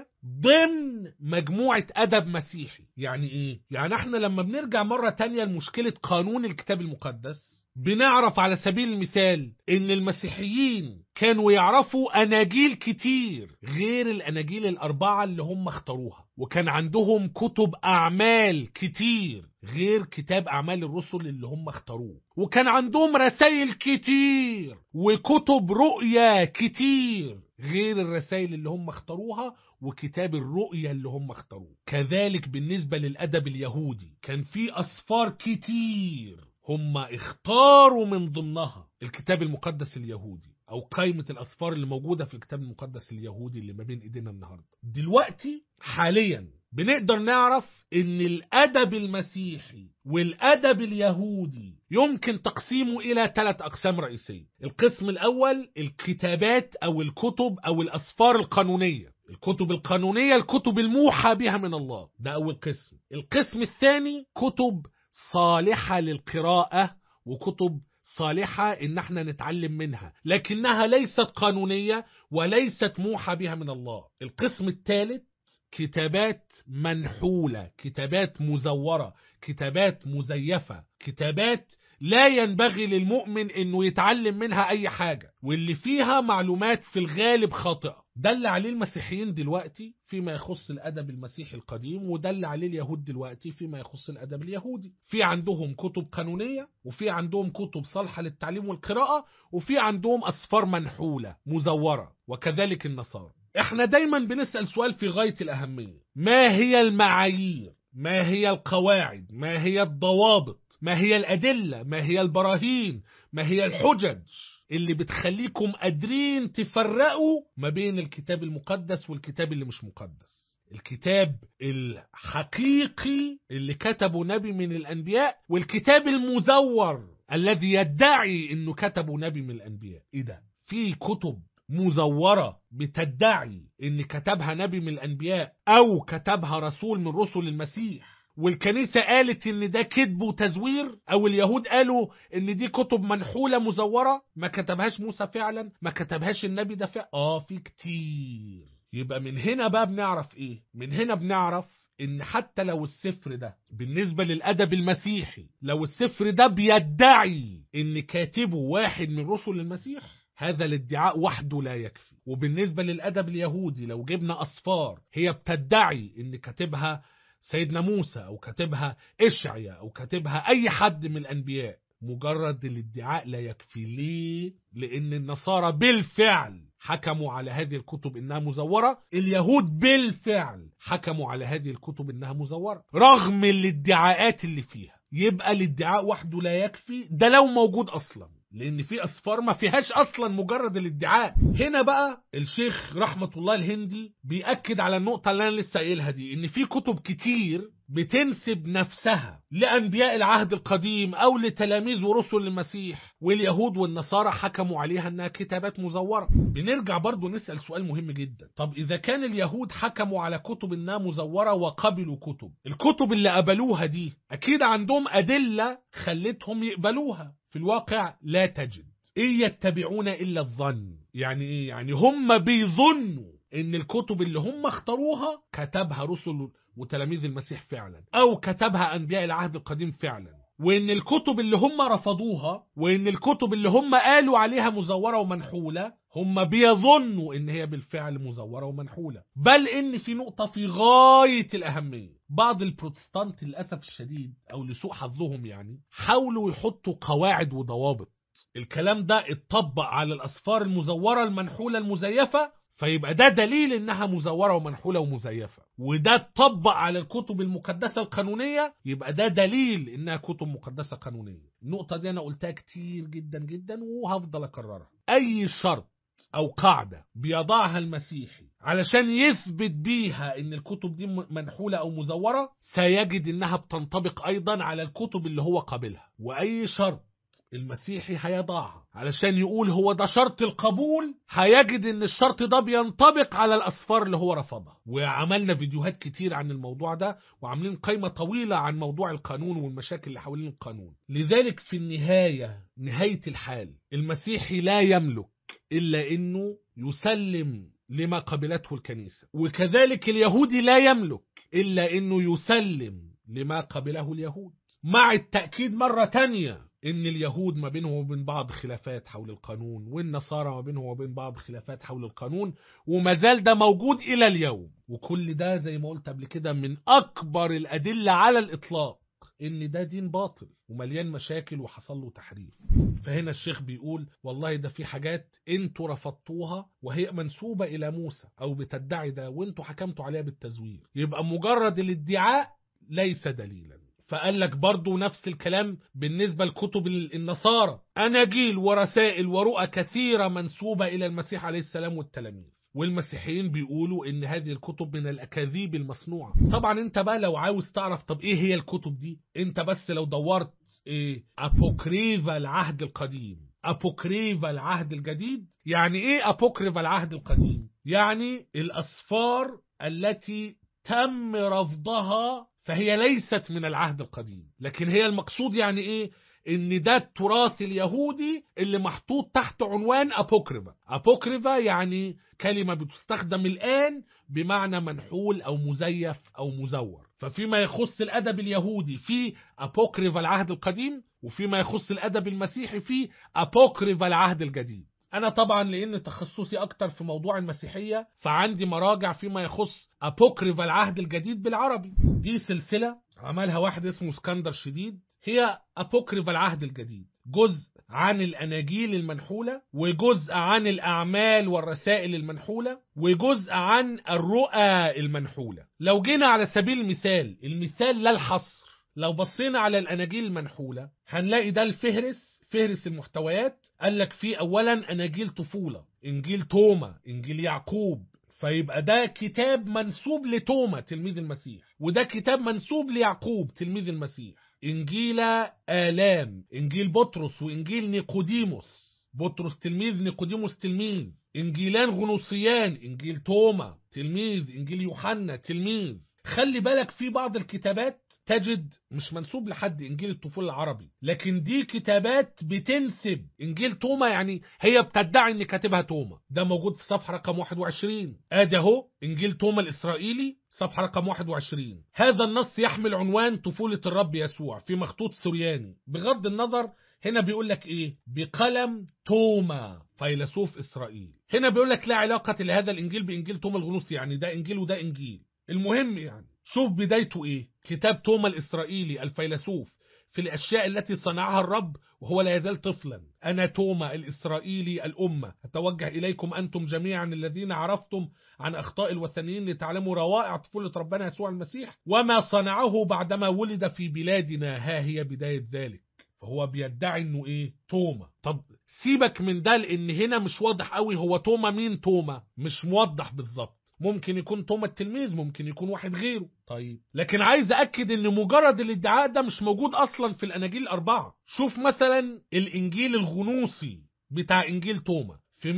ضمن مجموعة أدب مسيحي يعني إيه؟ يعني احنا لما بنرجع مرة تانية لمشكلة قانون الكتاب المقدس بنعرف على سبيل المثال ان المسيحيين كانوا يعرفوا اناجيل كتير غير الاناجيل الاربعه اللي هم اختاروها وكان عندهم كتب اعمال كتير غير كتاب اعمال الرسل اللي هم اختاروه وكان عندهم رسائل كتير وكتب رؤيا كتير غير الرسائل اللي هم اختاروها وكتاب الرؤيا اللي هم اختاروه كذلك بالنسبة للأدب اليهودي كان في أسفار كتير هم اختاروا من ضمنها الكتاب المقدس اليهودي او قائمة الاسفار اللي موجودة في الكتاب المقدس اليهودي اللي ما بين ايدينا النهاردة دلوقتي حاليا بنقدر نعرف ان الادب المسيحي والادب اليهودي يمكن تقسيمه الى ثلاث اقسام رئيسيه القسم الاول الكتابات او الكتب او الاسفار القانونيه الكتب القانونيه الكتب الموحى بها من الله ده اول قسم القسم الثاني كتب صالحه للقراءه وكتب صالحة إن احنا نتعلم منها لكنها ليست قانونية وليست موحى بها من الله القسم الثالث كتابات منحولة كتابات مزورة كتابات مزيفة كتابات لا ينبغي للمؤمن انه يتعلم منها اي حاجة واللي فيها معلومات في الغالب خاطئة ده اللي عليه المسيحيين دلوقتي فيما يخص الادب المسيحي القديم وده اللي عليه اليهود دلوقتي فيما يخص الادب اليهودي في عندهم كتب قانونية وفي عندهم كتب صالحة للتعليم والقراءة وفي عندهم اسفار منحولة مزورة وكذلك النصارى احنا دايما بنسأل سؤال في غاية الأهمية ما هي المعايير ما هي القواعد ما هي الضوابط ما هي الأدلة ما هي البراهين ما هي الحجج اللي بتخليكم قادرين تفرقوا ما بين الكتاب المقدس والكتاب اللي مش مقدس الكتاب الحقيقي اللي كتبه نبي من الأنبياء والكتاب المزور الذي يدعي انه كتبه نبي من الأنبياء ايه ده في كتب مزورة بتدعي ان كتبها نبي من الانبياء او كتبها رسول من رسل المسيح والكنيسة قالت ان ده كذب وتزوير او اليهود قالوا ان دي كتب منحولة مزورة ما كتبهاش موسى فعلا ما كتبهاش النبي ده فعلا اه في كتير يبقى من هنا بقى بنعرف ايه من هنا بنعرف ان حتى لو السفر ده بالنسبة للأدب المسيحي لو السفر ده بيدعي ان كاتبه واحد من رسل المسيح هذا الادعاء وحده لا يكفي وبالنسبة للأدب اليهودي لو جبنا أصفار هي بتدعي إن كاتبها سيدنا موسى أو كاتبها إشعيا أو كاتبها أي حد من الأنبياء مجرد الادعاء لا يكفي ليه؟ لأن النصارى بالفعل حكموا على هذه الكتب إنها مزورة اليهود بالفعل حكموا على هذه الكتب إنها مزورة رغم الادعاءات اللي فيها يبقى الادعاء وحده لا يكفي ده لو موجود أصلا لان في اسفار ما فيهاش اصلا مجرد الادعاء هنا بقى الشيخ رحمة الله الهندي بيأكد على النقطة اللي انا لسه قايلها دي ان في كتب كتير بتنسب نفسها لأنبياء العهد القديم أو لتلاميذ ورسل المسيح واليهود والنصارى حكموا عليها أنها كتابات مزورة بنرجع برضو نسأل سؤال مهم جدا طب إذا كان اليهود حكموا على كتب أنها مزورة وقبلوا كتب الكتب اللي قبلوها دي أكيد عندهم أدلة خلتهم يقبلوها في الواقع لا تجد إن يتبعون إلا الظن يعني إيه؟ يعني هم بيظنوا إن الكتب اللي هم اختاروها كتبها رسل وتلاميذ المسيح فعلا أو كتبها أنبياء العهد القديم فعلا وإن الكتب اللي هم رفضوها وإن الكتب اللي هم قالوا عليها مزورة ومنحولة هم بيظنوا إن هي بالفعل مزورة ومنحولة بل إن في نقطة في غاية الأهمية بعض البروتستانت للأسف الشديد أو لسوء حظهم يعني حاولوا يحطوا قواعد وضوابط الكلام ده اتطبق على الأسفار المزورة المنحولة المزيفة فيبقى ده دليل انها مزوره ومنحوله ومزيفه وده اتطبق على الكتب المقدسه القانونيه يبقى ده دليل انها كتب مقدسه قانونيه النقطه دي انا قلتها كتير جدا جدا وهفضل اكررها اي شرط او قاعده بيضعها المسيحي علشان يثبت بيها ان الكتب دي منحوله او مزوره سيجد انها بتنطبق ايضا على الكتب اللي هو قابلها واي شرط المسيحي هيضعها علشان يقول هو ده شرط القبول هيجد ان الشرط ده بينطبق على الاسفار اللي هو رفضها وعملنا فيديوهات كتير عن الموضوع ده وعاملين قائمة طويلة عن موضوع القانون والمشاكل اللي حوالين القانون لذلك في النهاية نهاية الحال المسيحي لا يملك إلا أنه يسلم لما قبلته الكنيسة وكذلك اليهودي لا يملك إلا أنه يسلم لما قبله اليهود مع التأكيد مرة تانية ان اليهود ما بينهم وبين بعض خلافات حول القانون والنصارى ما بينهم وبين بعض خلافات حول القانون وما زال ده موجود الى اليوم وكل ده زي ما قلت قبل كده من اكبر الادله على الاطلاق ان ده دين باطل ومليان مشاكل وحصل له تحريف فهنا الشيخ بيقول والله ده في حاجات انتوا رفضتوها وهي منسوبة الى موسى او بتدعي ده وانتوا حكمتوا عليها بالتزوير يبقى مجرد الادعاء ليس دليلا فقال لك برضو نفس الكلام بالنسبة لكتب النصارى أناجيل ورسائل ورؤى كثيرة منسوبة إلى المسيح عليه السلام والتلاميذ والمسيحيين بيقولوا ان هذه الكتب من الاكاذيب المصنوعه طبعا انت بقى لو عاوز تعرف طب ايه هي الكتب دي انت بس لو دورت ايه ابوكريفا العهد القديم ابوكريفا العهد الجديد يعني ايه ابوكريفا العهد القديم يعني الاسفار التي تم رفضها فهي ليست من العهد القديم لكن هي المقصود يعني ايه ان ده التراث اليهودي اللي محطوط تحت عنوان ابوكريفا ابوكريفا يعني كلمة بتستخدم الآن بمعنى منحول أو مزيف أو مزور ففيما يخص الأدب اليهودي في أبوكريفا العهد القديم وفيما يخص الأدب المسيحي في أبوكريفا العهد الجديد أنا طبعا لأن تخصصي أكتر في موضوع المسيحية فعندي مراجع فيما يخص أبوكريفا العهد الجديد بالعربي دي سلسلة عملها واحد اسمه اسكندر شديد هي أبوكريفا العهد الجديد جزء عن الأناجيل المنحولة وجزء عن الأعمال والرسائل المنحولة وجزء عن الرؤى المنحولة لو جينا على سبيل المثال المثال لا الحصر لو بصينا على الأناجيل المنحولة هنلاقي ده الفهرس فهرس المحتويات قال لك فيه أولا أناجيل طفولة إنجيل توما إنجيل يعقوب فيبقى ده كتاب منسوب لتوما تلميذ المسيح وده كتاب منسوب ليعقوب تلميذ المسيح إنجيل آلام إنجيل بطرس وإنجيل نيقوديموس بطرس تلميذ نيقوديموس تلميذ إنجيلان غنوصيان إنجيل توما تلميذ إنجيل يوحنا تلميذ خلي بالك في بعض الكتابات تجد مش منسوب لحد انجيل الطفوله العربي لكن دي كتابات بتنسب انجيل توما يعني هي بتدعي ان كاتبها توما ده موجود في صفحه رقم 21 ادي اهو انجيل توما الاسرائيلي صفحه رقم 21 هذا النص يحمل عنوان طفوله الرب يسوع في مخطوط سورياني بغض النظر هنا بيقول لك ايه بقلم توما فيلسوف اسرائيل هنا بيقول لك لا علاقه لهذا الانجيل بانجيل توما الغنوصي يعني ده انجيل وده انجيل المهم يعني شوف بدايته ايه كتاب توما الإسرائيلي الفيلسوف في الأشياء التي صنعها الرب وهو لا يزال طفلا أنا توما الإسرائيلي الأمة أتوجه إليكم أنتم جميعا الذين عرفتم عن أخطاء الوثنيين لتعلموا روائع طفولة ربنا يسوع المسيح وما صنعه بعدما ولد في بلادنا ها هي بداية ذلك فهو بيدعي انه ايه توما طب سيبك من ده لان هنا مش واضح قوي هو توما مين توما مش موضح بالظبط ممكن يكون توما التلميذ ممكن يكون واحد غيره طيب لكن عايز أكد أن مجرد الادعاء ده مش موجود أصلا في الأناجيل الأربعة شوف مثلا الإنجيل الغنوصي بتاع إنجيل توما في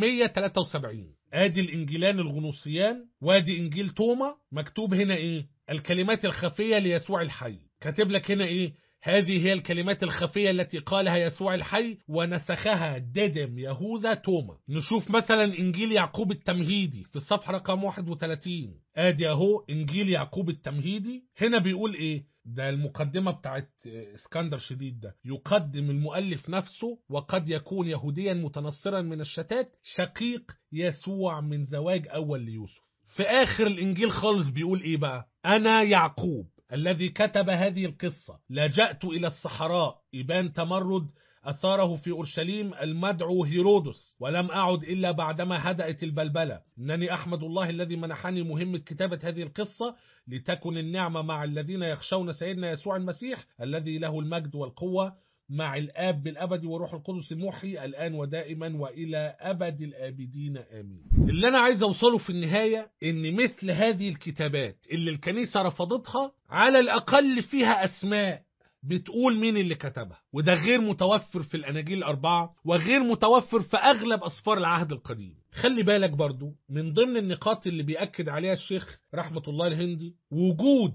173 ادي الانجيلان الغنوصيان وادي انجيل توما مكتوب هنا ايه الكلمات الخفيه ليسوع الحي كاتب لك هنا ايه هذه هي الكلمات الخفية التي قالها يسوع الحي ونسخها ددم يهوذا توما نشوف مثلا إنجيل يعقوب التمهيدي في الصفحة رقم 31 آدي أهو إنجيل يعقوب التمهيدي هنا بيقول إيه ده المقدمة بتاعت اسكندر شديد ده يقدم المؤلف نفسه وقد يكون يهوديا متنصرا من الشتات شقيق يسوع من زواج أول ليوسف في آخر الإنجيل خالص بيقول إيه بقى أنا يعقوب الذي كتب هذه القصة لجأت إلى الصحراء إبان تمرد أثاره في أورشليم المدعو هيرودس ولم أعد إلا بعدما هدأت البلبلة إنني أحمد الله الذي منحني مهمة كتابة هذه القصة لتكن النعمة مع الذين يخشون سيدنا يسوع المسيح الذي له المجد والقوة مع الآب بالأبد وروح القدس المحيي الآن ودائما وإلى أبد الآبدين آمين اللي أنا عايز أوصله في النهاية إن مثل هذه الكتابات اللي الكنيسة رفضتها على الأقل فيها أسماء بتقول مين اللي كتبها وده غير متوفر في الأناجيل الأربعة وغير متوفر في أغلب أسفار العهد القديم خلي بالك برضو من ضمن النقاط اللي بيأكد عليها الشيخ رحمة الله الهندي وجود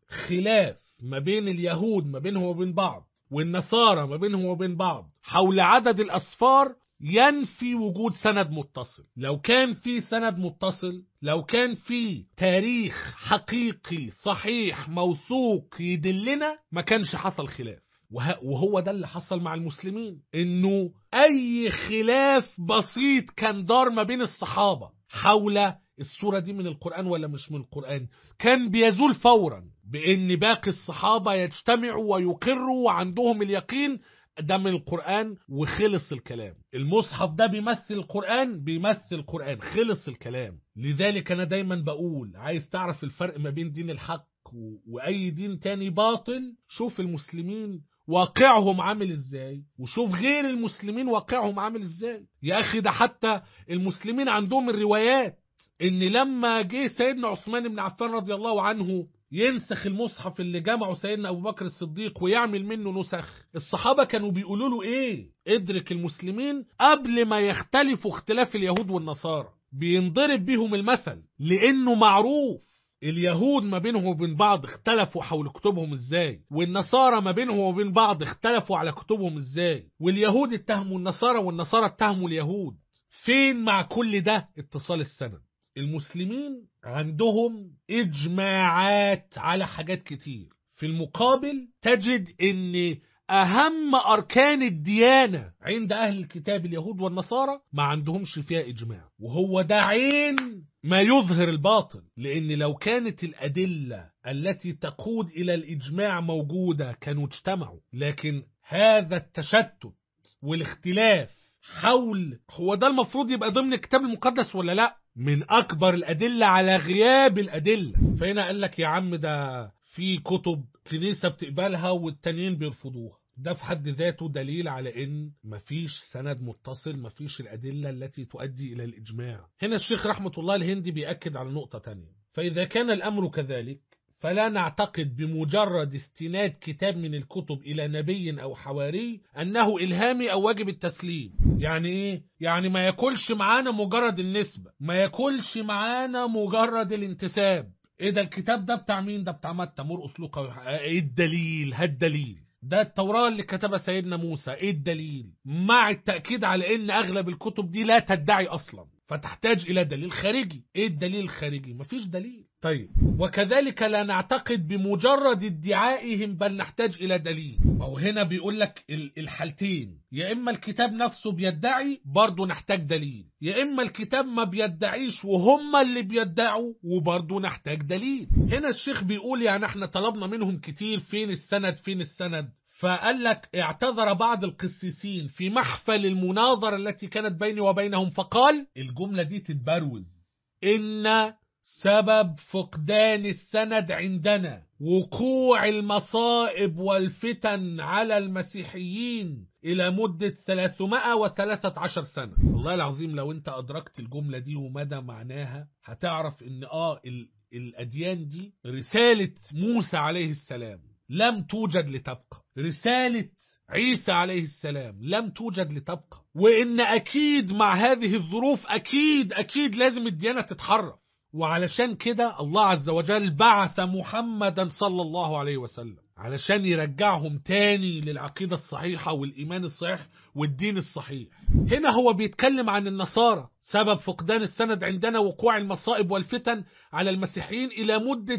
خلاف ما بين اليهود ما بينهم وبين بعض والنصارى ما بينهم وبين بعض حول عدد الأسفار ينفي وجود سند متصل لو كان في سند متصل لو كان في تاريخ حقيقي صحيح موثوق يدلنا ما كانش حصل خلاف وهو ده اللي حصل مع المسلمين انه اي خلاف بسيط كان دار ما بين الصحابة حول الصورة دي من القرآن ولا مش من القرآن كان بيزول فورا بان باقي الصحابة يجتمعوا ويقروا وعندهم اليقين ده من القرآن وخلص الكلام المصحف ده بيمثل القرآن بيمثل القرآن خلص الكلام لذلك أنا دايما بقول عايز تعرف الفرق ما بين دين الحق و- واي دين تاني باطل شوف المسلمين واقعهم عامل ازاي وشوف غير المسلمين واقعهم عامل ازاي يا اخي ده حتى المسلمين عندهم الروايات ان لما جه سيدنا عثمان بن عفان رضي الله عنه ينسخ المصحف اللي جمعه سيدنا ابو بكر الصديق ويعمل منه نسخ الصحابه كانوا بيقولوا له ايه ادرك المسلمين قبل ما يختلفوا اختلاف اليهود والنصارى بينضرب بيهم المثل لانه معروف اليهود ما بينهم وبين بعض اختلفوا حول كتبهم ازاي والنصارى ما بينهم وبين بعض اختلفوا على كتبهم ازاي واليهود اتهموا النصارى والنصارى اتهموا اليهود فين مع كل ده اتصال السند المسلمين عندهم اجماعات على حاجات كتير في المقابل تجد ان اهم اركان الديانه عند اهل الكتاب اليهود والنصارى ما عندهمش فيها اجماع وهو ده عين ما يظهر الباطل لان لو كانت الادله التي تقود الى الاجماع موجوده كانوا اجتمعوا لكن هذا التشتت والاختلاف حول هو ده المفروض يبقى ضمن الكتاب المقدس ولا لا من اكبر الادله على غياب الادله فهنا قال لك يا عم ده في كتب كنيسه بتقبلها والتانيين بيرفضوها ده في حد ذاته دليل على ان مفيش سند متصل مفيش الادله التي تؤدي الى الاجماع هنا الشيخ رحمه الله الهندي بيأكد على نقطه تانية فاذا كان الامر كذلك فلا نعتقد بمجرد استناد كتاب من الكتب إلى نبي أو حواري أنه إلهامي أو واجب التسليم يعني إيه؟ يعني ما ياكلش معانا مجرد النسبة ما ياكلش معانا مجرد الانتساب إيه ده الكتاب ده بتاع مين ده بتاع متى مرقس لوقا إيه الدليل هات الدليل ده التوراة اللي كتبها سيدنا موسى ايه الدليل مع التأكيد على ان اغلب الكتب دي لا تدعي اصلا فتحتاج الى دليل خارجي ايه الدليل الخارجي مفيش دليل طيب وكذلك لا نعتقد بمجرد ادعائهم بل نحتاج الى دليل وهو هنا بيقول لك ال- الحالتين يا اما الكتاب نفسه بيدعي برضه نحتاج دليل يا اما الكتاب ما بيدعيش وهم اللي بيدعوا وبرضه نحتاج دليل هنا الشيخ بيقول يعني احنا طلبنا منهم كتير فين السند فين السند فقال لك اعتذر بعض القسيسين في محفل المناظرة التي كانت بيني وبينهم فقال الجملة دي تتبروز إن سبب فقدان السند عندنا وقوع المصائب والفتن على المسيحيين إلى مدة 313 سنة والله العظيم لو أنت أدركت الجملة دي ومدى معناها هتعرف إن آه ال- الأديان دي رسالة موسى عليه السلام لم توجد لتبقى رسالة عيسى عليه السلام لم توجد لتبقى وإن أكيد مع هذه الظروف أكيد أكيد لازم الديانة تتحرك وعلشان كده الله عز وجل بعث محمدا صلى الله عليه وسلم علشان يرجعهم تاني للعقيدة الصحيحة والإيمان الصحيح والدين الصحيح هنا هو بيتكلم عن النصارى سبب فقدان السند عندنا وقوع المصائب والفتن على المسيحيين إلى مدة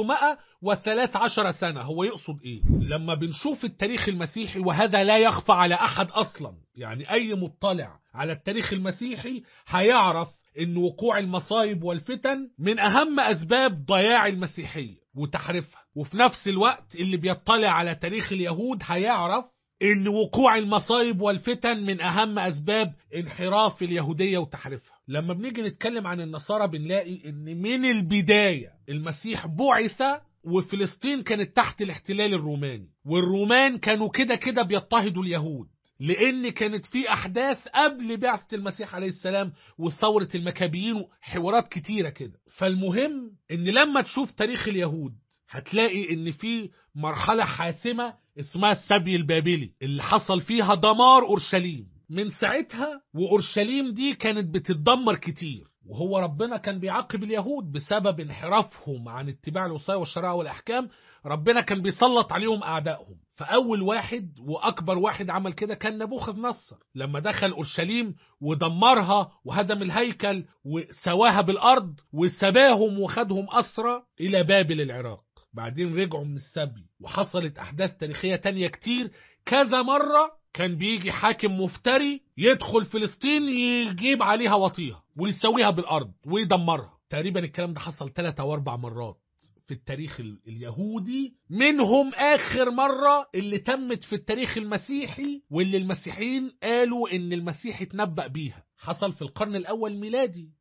313 سنة هو يقصد إيه؟ لما بنشوف التاريخ المسيحي وهذا لا يخفى على أحد أصلا يعني أي مطلع على التاريخ المسيحي هيعرف ان وقوع المصايب والفتن من اهم اسباب ضياع المسيحيه وتحريفها وفي نفس الوقت اللي بيطلع على تاريخ اليهود هيعرف ان وقوع المصايب والفتن من اهم اسباب انحراف اليهوديه وتحريفها لما بنيجي نتكلم عن النصارى بنلاقي ان من البدايه المسيح بعث وفلسطين كانت تحت الاحتلال الروماني والرومان كانوا كده كده بيضطهدوا اليهود لان كانت في احداث قبل بعثه المسيح عليه السلام وثوره المكابيين وحوارات كتيره كده فالمهم ان لما تشوف تاريخ اليهود هتلاقي ان في مرحله حاسمه اسمها السبي البابلي اللي حصل فيها دمار اورشليم من ساعتها واورشليم دي كانت بتتدمر كتير وهو ربنا كان بيعاقب اليهود بسبب انحرافهم عن اتباع الوصايا والشرائع والاحكام ربنا كان بيسلط عليهم اعدائهم فاول واحد واكبر واحد عمل كده كان نبوخذ نصر لما دخل اورشليم ودمرها وهدم الهيكل وسواها بالارض وسباهم وخدهم اسرى الى بابل العراق بعدين رجعوا من السبي وحصلت احداث تاريخيه تانية كتير كذا مره كان بيجي حاكم مفتري يدخل فلسطين يجيب عليها وطيها ويسويها بالارض ويدمرها تقريبا الكلام ده حصل ثلاثة او اربع مرات في التاريخ ال- اليهودي منهم آخر مرة اللي تمت في التاريخ المسيحي واللي المسيحيين قالوا إن المسيح اتنبأ بيها حصل في القرن الأول ميلادي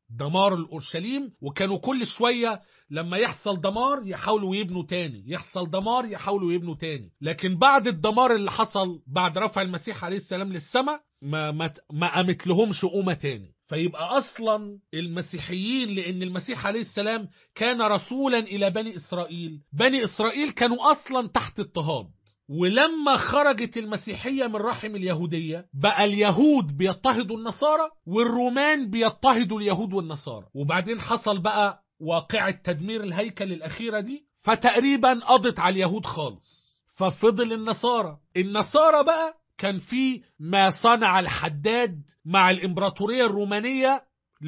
دمار الأورشليم وكانوا كل شوية لما يحصل دمار يحاولوا يبنوا تاني يحصل دمار يحاولوا يبنوا تاني لكن بعد الدمار اللي حصل بعد رفع المسيح عليه السلام للسماء ما, ما, ما قامت لهمش قومة تاني فيبقى أصلا المسيحيين لأن المسيح عليه السلام كان رسولا إلى بني إسرائيل بني إسرائيل كانوا أصلا تحت اضطهاد ولما خرجت المسيحية من رحم اليهودية بقى اليهود بيضطهدوا النصارى والرومان بيضطهدوا اليهود والنصارى وبعدين حصل بقى واقعة تدمير الهيكل الأخيرة دي فتقريبا قضت على اليهود خالص ففضل النصارى النصارى بقى كان في ما صنع الحداد مع الإمبراطورية الرومانية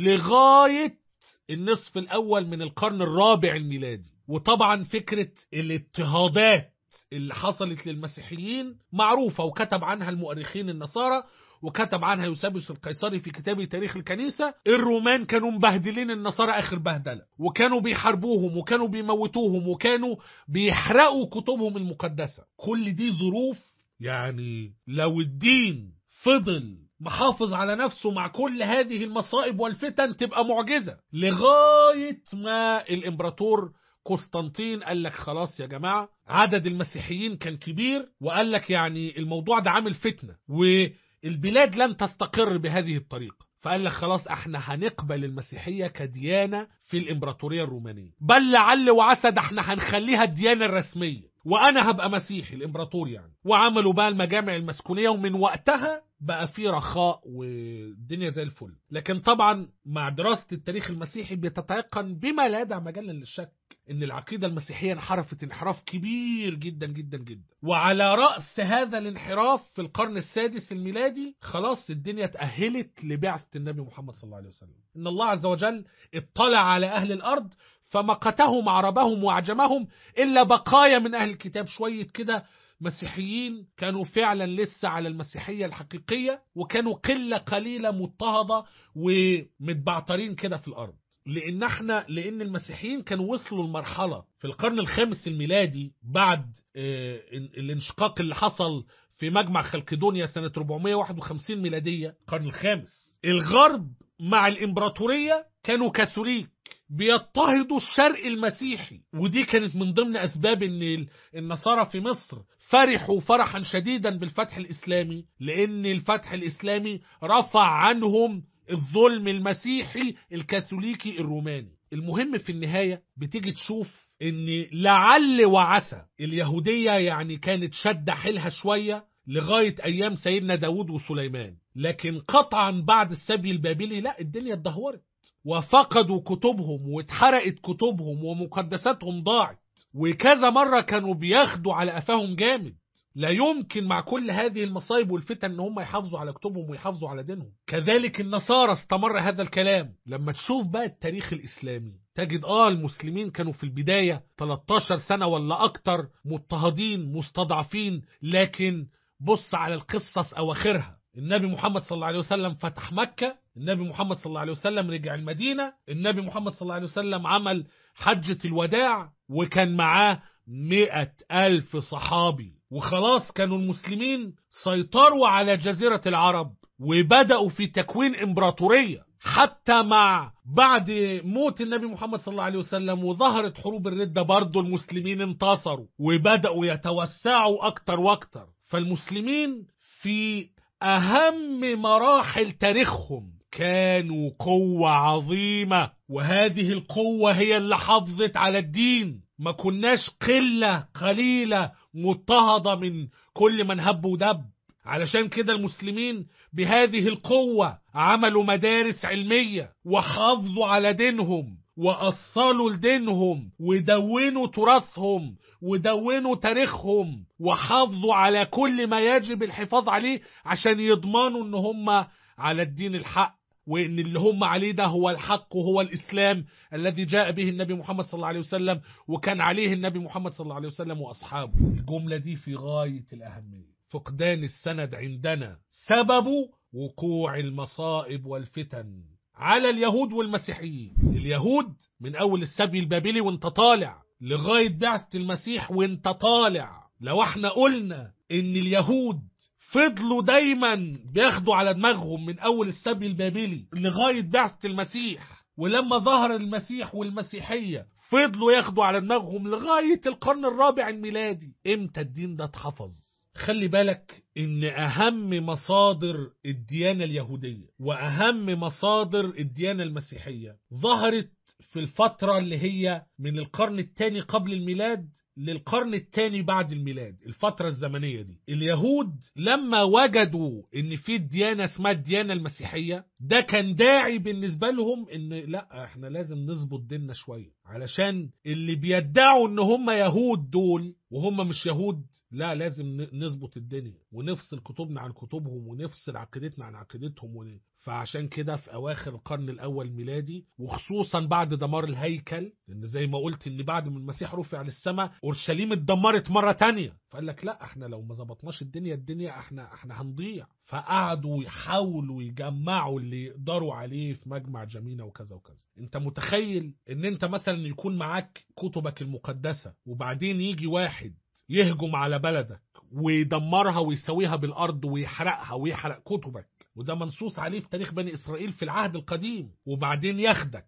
لغاية النصف الأول من القرن الرابع الميلادي وطبعا فكرة الاضطهادات اللي حصلت للمسيحيين معروفة وكتب عنها المؤرخين النصارى وكتب عنها يوسابيوس القيصري في كتابه تاريخ الكنيسة الرومان كانوا مبهدلين النصارى آخر بهدلة وكانوا بيحاربوهم وكانوا بيموتوهم وكانوا بيحرقوا كتبهم المقدسة كل دي ظروف يعني لو الدين فضل محافظ على نفسه مع كل هذه المصائب والفتن تبقى معجزة لغاية ما الإمبراطور قسطنطين قال لك خلاص يا جماعة عدد المسيحيين كان كبير وقال لك يعني الموضوع ده عامل فتنة والبلاد لن تستقر بهذه الطريقة فقال لك خلاص احنا هنقبل المسيحية كديانة في الامبراطورية الرومانية بل لعل وعسى ده احنا هنخليها الديانة الرسمية وانا هبقى مسيحي الامبراطور يعني وعملوا بقى المجامع المسكونية ومن وقتها بقى في رخاء والدنيا زي الفل لكن طبعا مع دراسة التاريخ المسيحي بيتتيقن بما لا يدع مجالا للشك ان العقيدة المسيحية انحرفت انحراف كبير جدا جدا جدا وعلى رأس هذا الانحراف في القرن السادس الميلادي خلاص الدنيا تأهلت لبعثة النبي محمد صلى الله عليه وسلم ان الله عز وجل اطلع على اهل الارض فمقتهم عربهم وعجمهم الا بقايا من اهل الكتاب شوية كده مسيحيين كانوا فعلا لسه على المسيحية الحقيقية وكانوا قلة قليلة مضطهدة ومتبعترين كده في الأرض لأن احنا لأن المسيحيين كانوا وصلوا لمرحلة في القرن الخامس الميلادي بعد اه الانشقاق اللي حصل في مجمع خلقدونيا سنة 451 ميلادية القرن الخامس الغرب مع الإمبراطورية كانوا كاثوليك بيضطهدوا الشرق المسيحي ودي كانت من ضمن أسباب أن النصارى في مصر فرحوا فرحا شديدا بالفتح الإسلامي لأن الفتح الإسلامي رفع عنهم الظلم المسيحي الكاثوليكي الروماني المهم في النهاية بتيجي تشوف ان لعل وعسى اليهودية يعني كانت شد حيلها شوية لغاية أيام سيدنا داود وسليمان لكن قطعا بعد السبي البابلي لا الدنيا اتدهورت وفقدوا كتبهم واتحرقت كتبهم ومقدساتهم ضاعت وكذا مرة كانوا بياخدوا على قفاهم جامد لا يمكن مع كل هذه المصايب والفتن ان هم يحافظوا على كتبهم ويحافظوا على دينهم كذلك النصارى استمر هذا الكلام لما تشوف بقى التاريخ الاسلامي تجد اه المسلمين كانوا في البداية 13 سنة ولا اكتر مضطهدين مستضعفين لكن بص على القصة في اواخرها النبي محمد صلى الله عليه وسلم فتح مكة النبي محمد صلى الله عليه وسلم رجع المدينة النبي محمد صلى الله عليه وسلم عمل حجة الوداع وكان معاه مئة ألف صحابي وخلاص كانوا المسلمين سيطروا على جزيرة العرب وبدأوا في تكوين إمبراطورية حتى مع بعد موت النبي محمد صلى الله عليه وسلم وظهرت حروب الردة برضو المسلمين انتصروا وبدأوا يتوسعوا أكتر وأكتر فالمسلمين في أهم مراحل تاريخهم كانوا قوة عظيمة وهذه القوة هي اللي حافظت على الدين ما كناش قلة قليلة مضطهدة من كل من هب ودب علشان كده المسلمين بهذه القوة عملوا مدارس علمية وحافظوا على دينهم وأصلوا لدينهم ودونوا تراثهم ودونوا تاريخهم وحافظوا على كل ما يجب الحفاظ عليه عشان يضمنوا ان هم على الدين الحق وان اللي هم عليه ده هو الحق وهو الاسلام الذي جاء به النبي محمد صلى الله عليه وسلم وكان عليه النبي محمد صلى الله عليه وسلم واصحابه الجمله دي في غايه الاهميه فقدان السند عندنا سبب وقوع المصائب والفتن على اليهود والمسيحيين اليهود من اول السبي البابلي وانت طالع لغايه بعثه المسيح وانت طالع لو احنا قلنا ان اليهود فضلوا دايما بياخدوا على دماغهم من اول السبي البابلي لغايه بعثه المسيح ولما ظهر المسيح والمسيحية فضلوا ياخدوا على دماغهم لغاية القرن الرابع الميلادي امتى الدين ده اتحفظ خلي بالك ان اهم مصادر الديانة اليهودية واهم مصادر الديانة المسيحية ظهرت في الفترة اللي هي من القرن الثاني قبل الميلاد للقرن الثاني بعد الميلاد الفترة الزمنية دي اليهود لما وجدوا ان في ديانة اسمها الديانة المسيحية ده كان داعي بالنسبة لهم ان لا احنا لازم نظبط ديننا شوية علشان اللي بيدعوا ان هم يهود دول وهم مش يهود لا لازم نظبط الدنيا ونفصل كتبنا عن كتبهم ونفصل عقيدتنا عن عقيدتهم ون... فعشان كده في اواخر القرن الاول الميلادي وخصوصا بعد دمار الهيكل لان زي ما قلت ان بعد ما المسيح رفع للسماء اورشليم اتدمرت مره تانية فقال لك لا احنا لو ما ظبطناش الدنيا الدنيا احنا احنا هنضيع فقعدوا يحاولوا يجمعوا اللي يقدروا عليه في مجمع جمينة وكذا وكذا انت متخيل ان انت مثلا يكون معاك كتبك المقدسة وبعدين يجي واحد يهجم على بلدك ويدمرها ويسويها بالارض ويحرقها ويحرق كتبك وده منصوص عليه في تاريخ بني اسرائيل في العهد القديم وبعدين ياخدك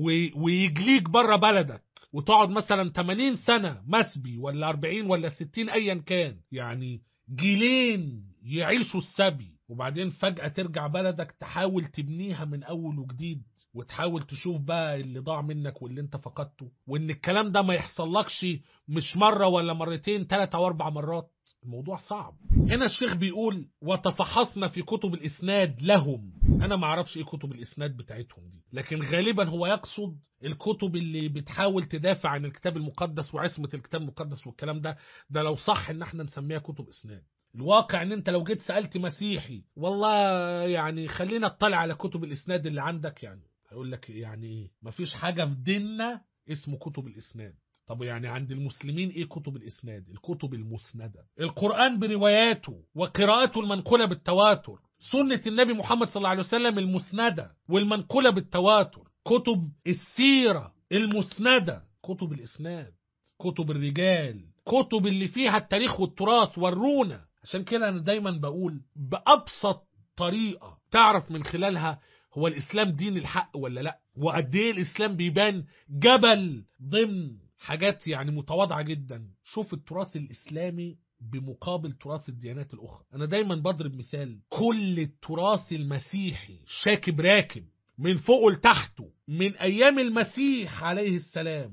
ويجليك بره بلدك وتقعد مثلا 80 سنة مسبي ولا 40 ولا 60 ايا كان يعني جيلين يعيشوا السبي وبعدين فجأة ترجع بلدك تحاول تبنيها من أول وجديد وتحاول تشوف بقى اللي ضاع منك واللي انت فقدته وان الكلام ده ما يحصلكش مش مرة ولا مرتين ثلاثة او اربع مرات الموضوع صعب هنا الشيخ بيقول وتفحصنا في كتب الاسناد لهم انا ما اعرفش ايه كتب الاسناد بتاعتهم دي لكن غالبا هو يقصد الكتب اللي بتحاول تدافع عن الكتاب المقدس وعصمة الكتاب المقدس والكلام ده ده لو صح ان احنا نسميها كتب اسناد الواقع ان انت لو جيت سألت مسيحي والله يعني خلينا اطلع على كتب الاسناد اللي عندك يعني هيقول لك يعني ايه مفيش حاجة في ديننا اسمه كتب الاسناد طب يعني عند المسلمين ايه كتب الاسناد الكتب المسندة القرآن برواياته وقراءته المنقولة بالتواتر سنة النبي محمد صلى الله عليه وسلم المسندة والمنقولة بالتواتر كتب السيرة المسندة كتب الاسناد كتب الرجال كتب اللي فيها التاريخ والتراث ورونا عشان كده انا دايما بقول بأبسط طريقة تعرف من خلالها هو الإسلام دين الحق ولا لا وقد ايه الإسلام بيبان جبل ضمن حاجات يعني متواضعة جدا شوف التراث الإسلامي بمقابل تراث الديانات الأخرى أنا دايما بضرب مثال كل التراث المسيحي شاكب راكب من فوق لتحته من أيام المسيح عليه السلام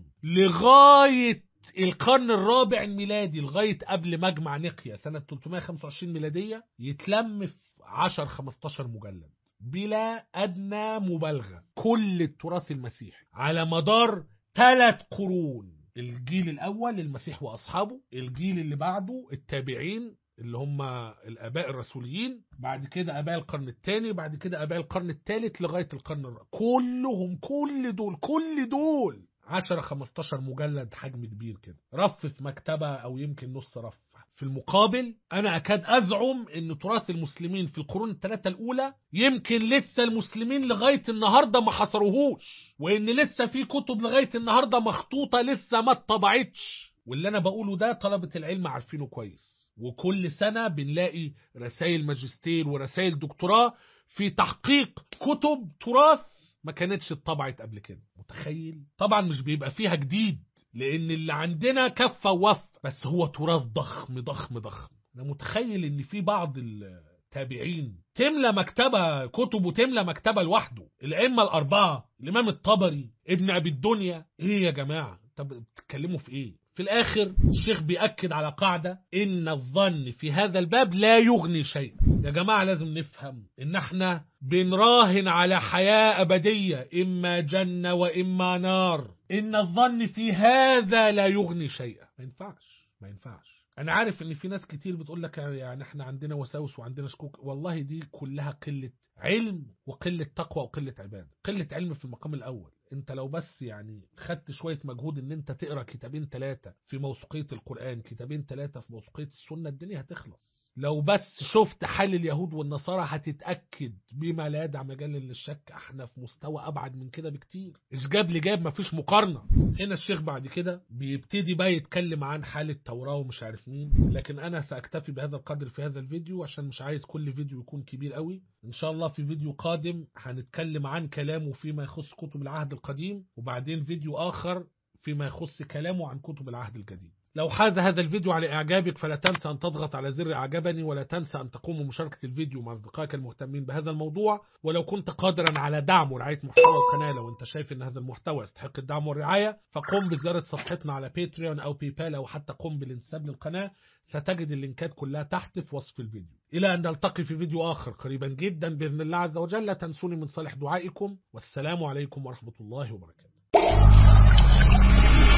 لغاية القرن الرابع الميلادي لغاية قبل مجمع نقيا سنة 325 ميلادية يتلم في 10-15 مجلد بلا أدنى مبالغة كل التراث المسيحي على مدار ثلاث قرون الجيل الأول المسيح وأصحابه الجيل اللي بعده التابعين اللي هم الآباء الرسوليين بعد كده آباء القرن الثاني بعد كده آباء القرن الثالث لغاية القرن الرابع كلهم كل دول كل دول 10 15 مجلد حجم كبير كده رف في مكتبة أو يمكن نص رف في المقابل أنا أكاد أزعم أن تراث المسلمين في القرون الثلاثة الأولى يمكن لسه المسلمين لغاية النهاردة ما حصروهوش وإن لسه في كتب لغاية النهاردة مخطوطة لسه ما اتطبعتش واللي أنا بقوله ده طلبة العلم عارفينه كويس وكل سنة بنلاقي رسائل ماجستير ورسائل دكتوراه في تحقيق كتب تراث ما كانتش اتطبعت قبل كده متخيل طبعا مش بيبقى فيها جديد لان اللي عندنا كفة ووف بس هو تراث ضخم ضخم ضخم انا متخيل ان في بعض التابعين تملى مكتبة كتب وتملى مكتبة لوحده الأئمة الأربعة الإمام الطبري ابن أبي الدنيا إيه يا جماعة طب بتتكلموا في إيه في الآخر الشيخ بيأكد على قاعدة إن الظن في هذا الباب لا يغني شيئا يا جماعة لازم نفهم إن احنا بنراهن على حياة أبدية إما جنة وإما نار إن الظن في هذا لا يغني شيئا ما ينفعش ما ينفعش أنا عارف إن في ناس كتير بتقول لك يعني إحنا عندنا وساوس وعندنا شكوك والله دي كلها قلة علم وقلة تقوى وقلة عبادة قلة علم في المقام الأول انت لو بس يعني خدت شوية مجهود ان انت تقرأ كتابين ثلاثة في موثوقية القرآن كتابين ثلاثة في موثوقية السنة الدنيا هتخلص لو بس شفت حال اليهود والنصارى هتتأكد بما لا يدع مجال للشك احنا في مستوى أبعد من كده بكتير إيش جاب لي جاب مفيش مقارنة هنا الشيخ بعد كده بيبتدي بقى يتكلم عن حال التوراة ومش عارف مين لكن أنا سأكتفي بهذا القدر في هذا الفيديو عشان مش عايز كل فيديو يكون كبير قوي إن شاء الله في فيديو قادم هنتكلم عن كلامه فيما يخص كتب العهد القديم وبعدين فيديو آخر فيما يخص كلامه عن كتب العهد الجديد لو حاز هذا الفيديو على إعجابك فلا تنسى أن تضغط على زر إعجبني ولا تنسى أن تقوم بمشاركة الفيديو مع أصدقائك المهتمين بهذا الموضوع ولو كنت قادرا على دعم ورعاية محتوى القناة لو أنت شايف أن هذا المحتوى يستحق الدعم والرعاية فقم بزيارة صفحتنا على باتريون أو باي بال أو حتى قم بالانتساب للقناة ستجد اللينكات كلها تحت في وصف الفيديو إلى أن نلتقي في فيديو آخر قريبا جدا بإذن الله عز وجل لا تنسوني من صالح دعائكم والسلام عليكم ورحمة الله وبركاته